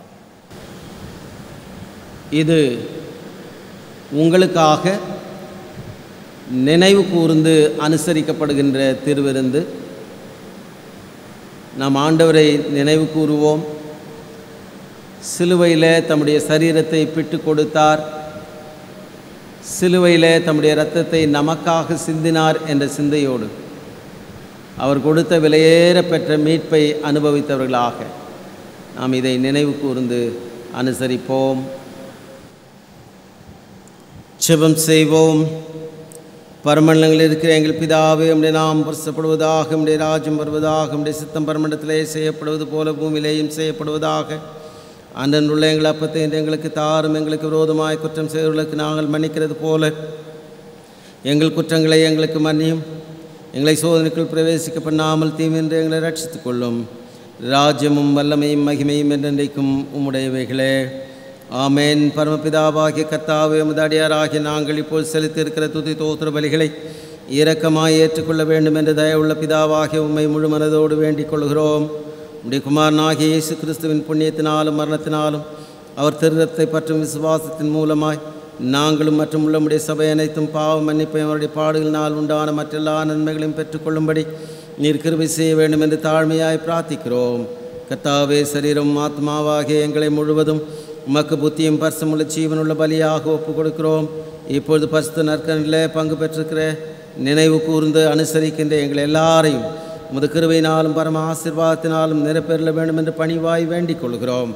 இது உங்களுக்காக நினைவு கூர்ந்து அனுசரிக்கப்படுகின்ற திருவிருந்து நாம் ஆண்டவரை நினைவு கூறுவோம் சிலுவையில் தம்முடைய சரீரத்தை பிட்டு கொடுத்தார் சிலுவையில் தம்முடைய இரத்தத்தை நமக்காக சிந்தினார் என்ற சிந்தையோடு அவர் கொடுத்த விலையேற பெற்ற மீட்பை அனுபவித்தவர்களாக நாம் இதை நினைவு கூர்ந்து அனுசரிப்போம் ஜெபம் செய்வோம் பரமண்டலங்களில் இருக்கிற எங்கள் பிதாவே உம்முடைய நாம் பரிசப்படுவதாக உம்முடைய ராஜ்யம் வருவதாக உம்முடைய சித்தம் பரமண்டலத்திலே செய்யப்படுவது போல பூமியிலேயும் செய்யப்படுவதாக அன்றன்றுள்ள எங்கள் அப்பத்தை இன்று எங்களுக்கு தாரும் எங்களுக்கு விரோதமாய் குற்றம் செய்வர்களுக்கு நாங்கள் மன்னிக்கிறது போல எங்கள் குற்றங்களை எங்களுக்கு மன்னியும் எங்களை சோதனைக்குள் பிரவேசிக்க பண்ணாமல் தீமின்றி எங்களை ரட்சித்துக் கொள்ளும் ராஜ்யமும் வல்லமையும் மகிமையும் என்றென்றைக்கும் உம்முடையவைகளே ஆமேன் பரமபிதாவாகிய கர்த்தாவே உமது அடியாராகிய நாங்கள் இப்போது செலுத்தியிருக்கிற துதி தோத்திர பலிகளை இரக்கமாய் ஏற்றுக்கொள்ள வேண்டும் என்று தயவுள்ள பிதாவாகிய உம்மை முழு மனதோடு வேண்டிக் கொள்கிறோம் உடைய குமாரனாகிய இயேசு கிறிஸ்துவின் புண்ணியத்தினாலும் மரணத்தினாலும் அவர் திருரத்தை பற்றும் விசுவாசத்தின் மூலமாய் நாங்களும் மற்றும் உள்ளமுடைய சபை அனைத்தும் பாவ மன்னிப்பை அவருடைய பாடுகளினால் உண்டான மற்றெல்லா நன்மைகளையும் பெற்றுக்கொள்ளும்படி நீர் கிருபை செய்ய வேண்டும் என்று தாழ்மையாய் பிரார்த்திக்கிறோம் கர்த்தாவே சரீரம் ஆத்மாவாகிய எங்களை முழுவதும் உமக்கு புத்தியும் பரிசமுள்ள ஜீவனுள்ள பலியாக ஒப்புக் கொடுக்கிறோம் இப்பொழுது பரிசுத்த நற்கனிலே பங்கு பெற்றிருக்கிற நினைவு கூர்ந்து அனுசரிக்கின்ற எங்கள் எல்லாரையும் உமது கிருபையினாலும் பரம ஆசீர்வாதத்தினாலும் நிரப்பெறல வேண்டும் என்று பணிவாய் வேண்டிக் கொள்கிறோம்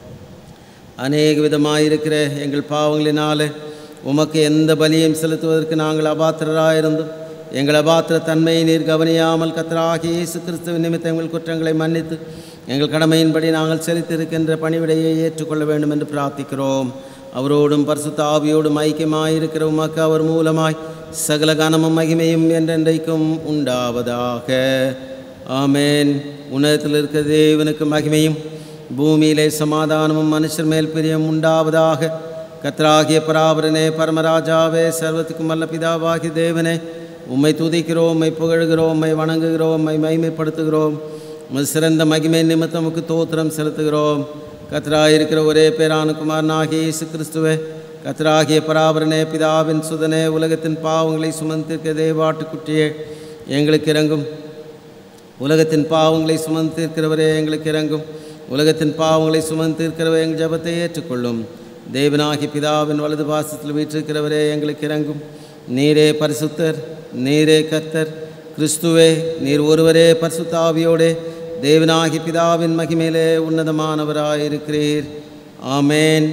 அநேக விதமாயிருக்கிற எங்கள் பாவங்களினாலே உமக்கு எந்த பலியும் செலுத்துவதற்கு நாங்கள் அபாத்திரராயிருந்தும் எங்கள் அபாத்திர தன்மையை நீர் கவனியாமல் கத்தராகி இயேசு கிறிஸ்துவின் நிமித்தம் எங்கள் குற்றங்களை மன்னித்து எங்கள் கடமையின்படி நாங்கள் செலுத்தியிருக்கின்ற பணிவிடையை ஏற்றுக்கொள்ள வேண்டும் என்று பிரார்த்திக்கிறோம் அவரோடும் பரிசுத்த ஆவியோடும் ஐக்கியமாயிருக்கிற உமக்கு அவர் மூலமாய் சகல கனமும் மகிமையும் என்றென்றைக்கும் உண்டாவதாக ஆமேன் உன்னதத்தில் இருக்கிற தேவனுக்கு மகிமையும் பூமியிலே சமாதானமும் மனுஷர் மேல் பிரியம் உண்டாவதாக கத்ராகிய பராபரனே பரமராஜாவே சர்வத்துக்கும் வல்ல பிதாவாகி தேவனே உம்மை துதிக்கிறோம் உம்மை புகழ்கிறோம் உம்மை வணங்குகிறோம் உம்மை மைமைப்படுத்துகிறோம் உமது சிறந்த மகிமை நிமித்தம் உமக்கு தோத்திரம் செலுத்துகிறோம் கத்ராயிருக்கிற ஒரே பேரான குமாரனாகிய இயேசு கிறிஸ்துவே கத்ராகிய பராபரனே பிதாவின் சுதனே உலகத்தின் பாவங்களை சுமந்திருக்க தேவாட்டுக்குட்டியே எங்களுக்கு இறங்கும் உலகத்தின் பாவங்களை சுமந்திருக்கிறவரே எங்களுக்கு இறங்கும் உலகத்தின் பாவங்களை சுமந்திருக்கிறவரே எங்கள் ஜெபத்தை ஏற்றுக்கொள்ளும் தேவனாகி பிதாவின் வலது பாசத்தில் வீற்றிருக்கிறவரே எங்களுக்கு இறங்கும் நீரே பரிசுத்தர் நீரே கர்த்தர் கிறிஸ்துவே நீர் ஒருவரே பரிசுத்தாவியோடே தேவனாகி பிதாவின் மகிமையிலே உன்னதமானவராயிருக்கிறீர் ஆமேன்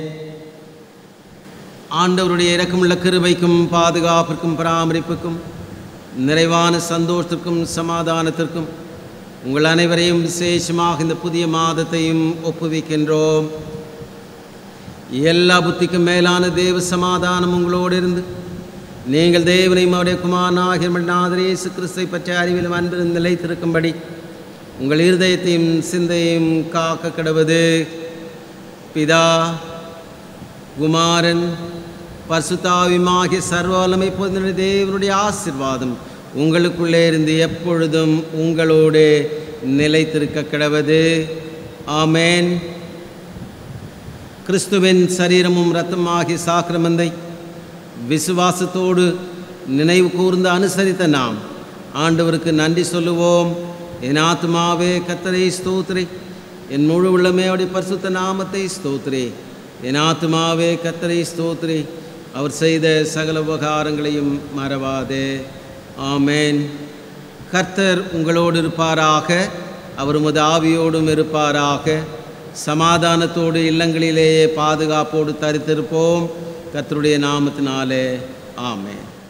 ஆண்டவருடைய இரக்கமுள்ள கிருபைக்கும் பாதுகாப்பிற்கும் பராமரிப்புக்கும் நிறைவான சந்தோஷத்திற்கும் சமாதானத்திற்கும் உங்கள் அனைவரையும் விசேஷமாக இந்த புதிய மாதத்தையும் ஒப்புவிக்கின்றோம் எல்லா புத்திக்கும் மேலான தேவ சமாதானம் உங்களோடு இருந்து நீங்கள் தேவனையும் அவருடைய குமாரனாகிய நாதர் இயேசு கிறிஸ்தை பற்றிய அறிவிலும் அன்பிலும் நிலைத்திருக்கும்படி உங்கள் இருதயத்தையும் சிந்தையும் காக்க கிடவது பிதா குமாரன் பசுதாவிமாகிய சர்வவல்லமை பொதுநிலை தேவனுடைய ஆசிர்வாதம் உங்களுக்குள்ளே இருந்து எப்பொழுதும் உங்களோடு நிலைத்திருக்க கிடவது ஆமேன் கிறிஸ்துவின் சரீரமும் இரத்தமாகிய சாக்கிரமந்தை விசுவாசத்தோடு நினைவு கூர்ந்து அனுசரித்த நாம் ஆண்டவருக்கு நன்றி சொல்லுவோம் என் ஆத்மாவே கத்தரை ஸ்தோத்திரி என் முழு உள்ளமே அவருடைய பரிசுத்த நாமத்தை ஸ்தோத்திரி என் ஆத்மாவே கத்தரை ஸ்தோத்திரி அவர் செய்த சகல உபகாரங்களையும் மறவாதே ஆமேன் கர்த்தர் உங்களோடு இருப்பாராக அவர் உமது ஆவியோடும் இருப்பாராக சமாதானத்தோடு இல்லங்களிலேயே பாதுகாப்போடு தரித்திருப்போம் கர்த்தருடைய நாமத்தினாலே ஆமேன்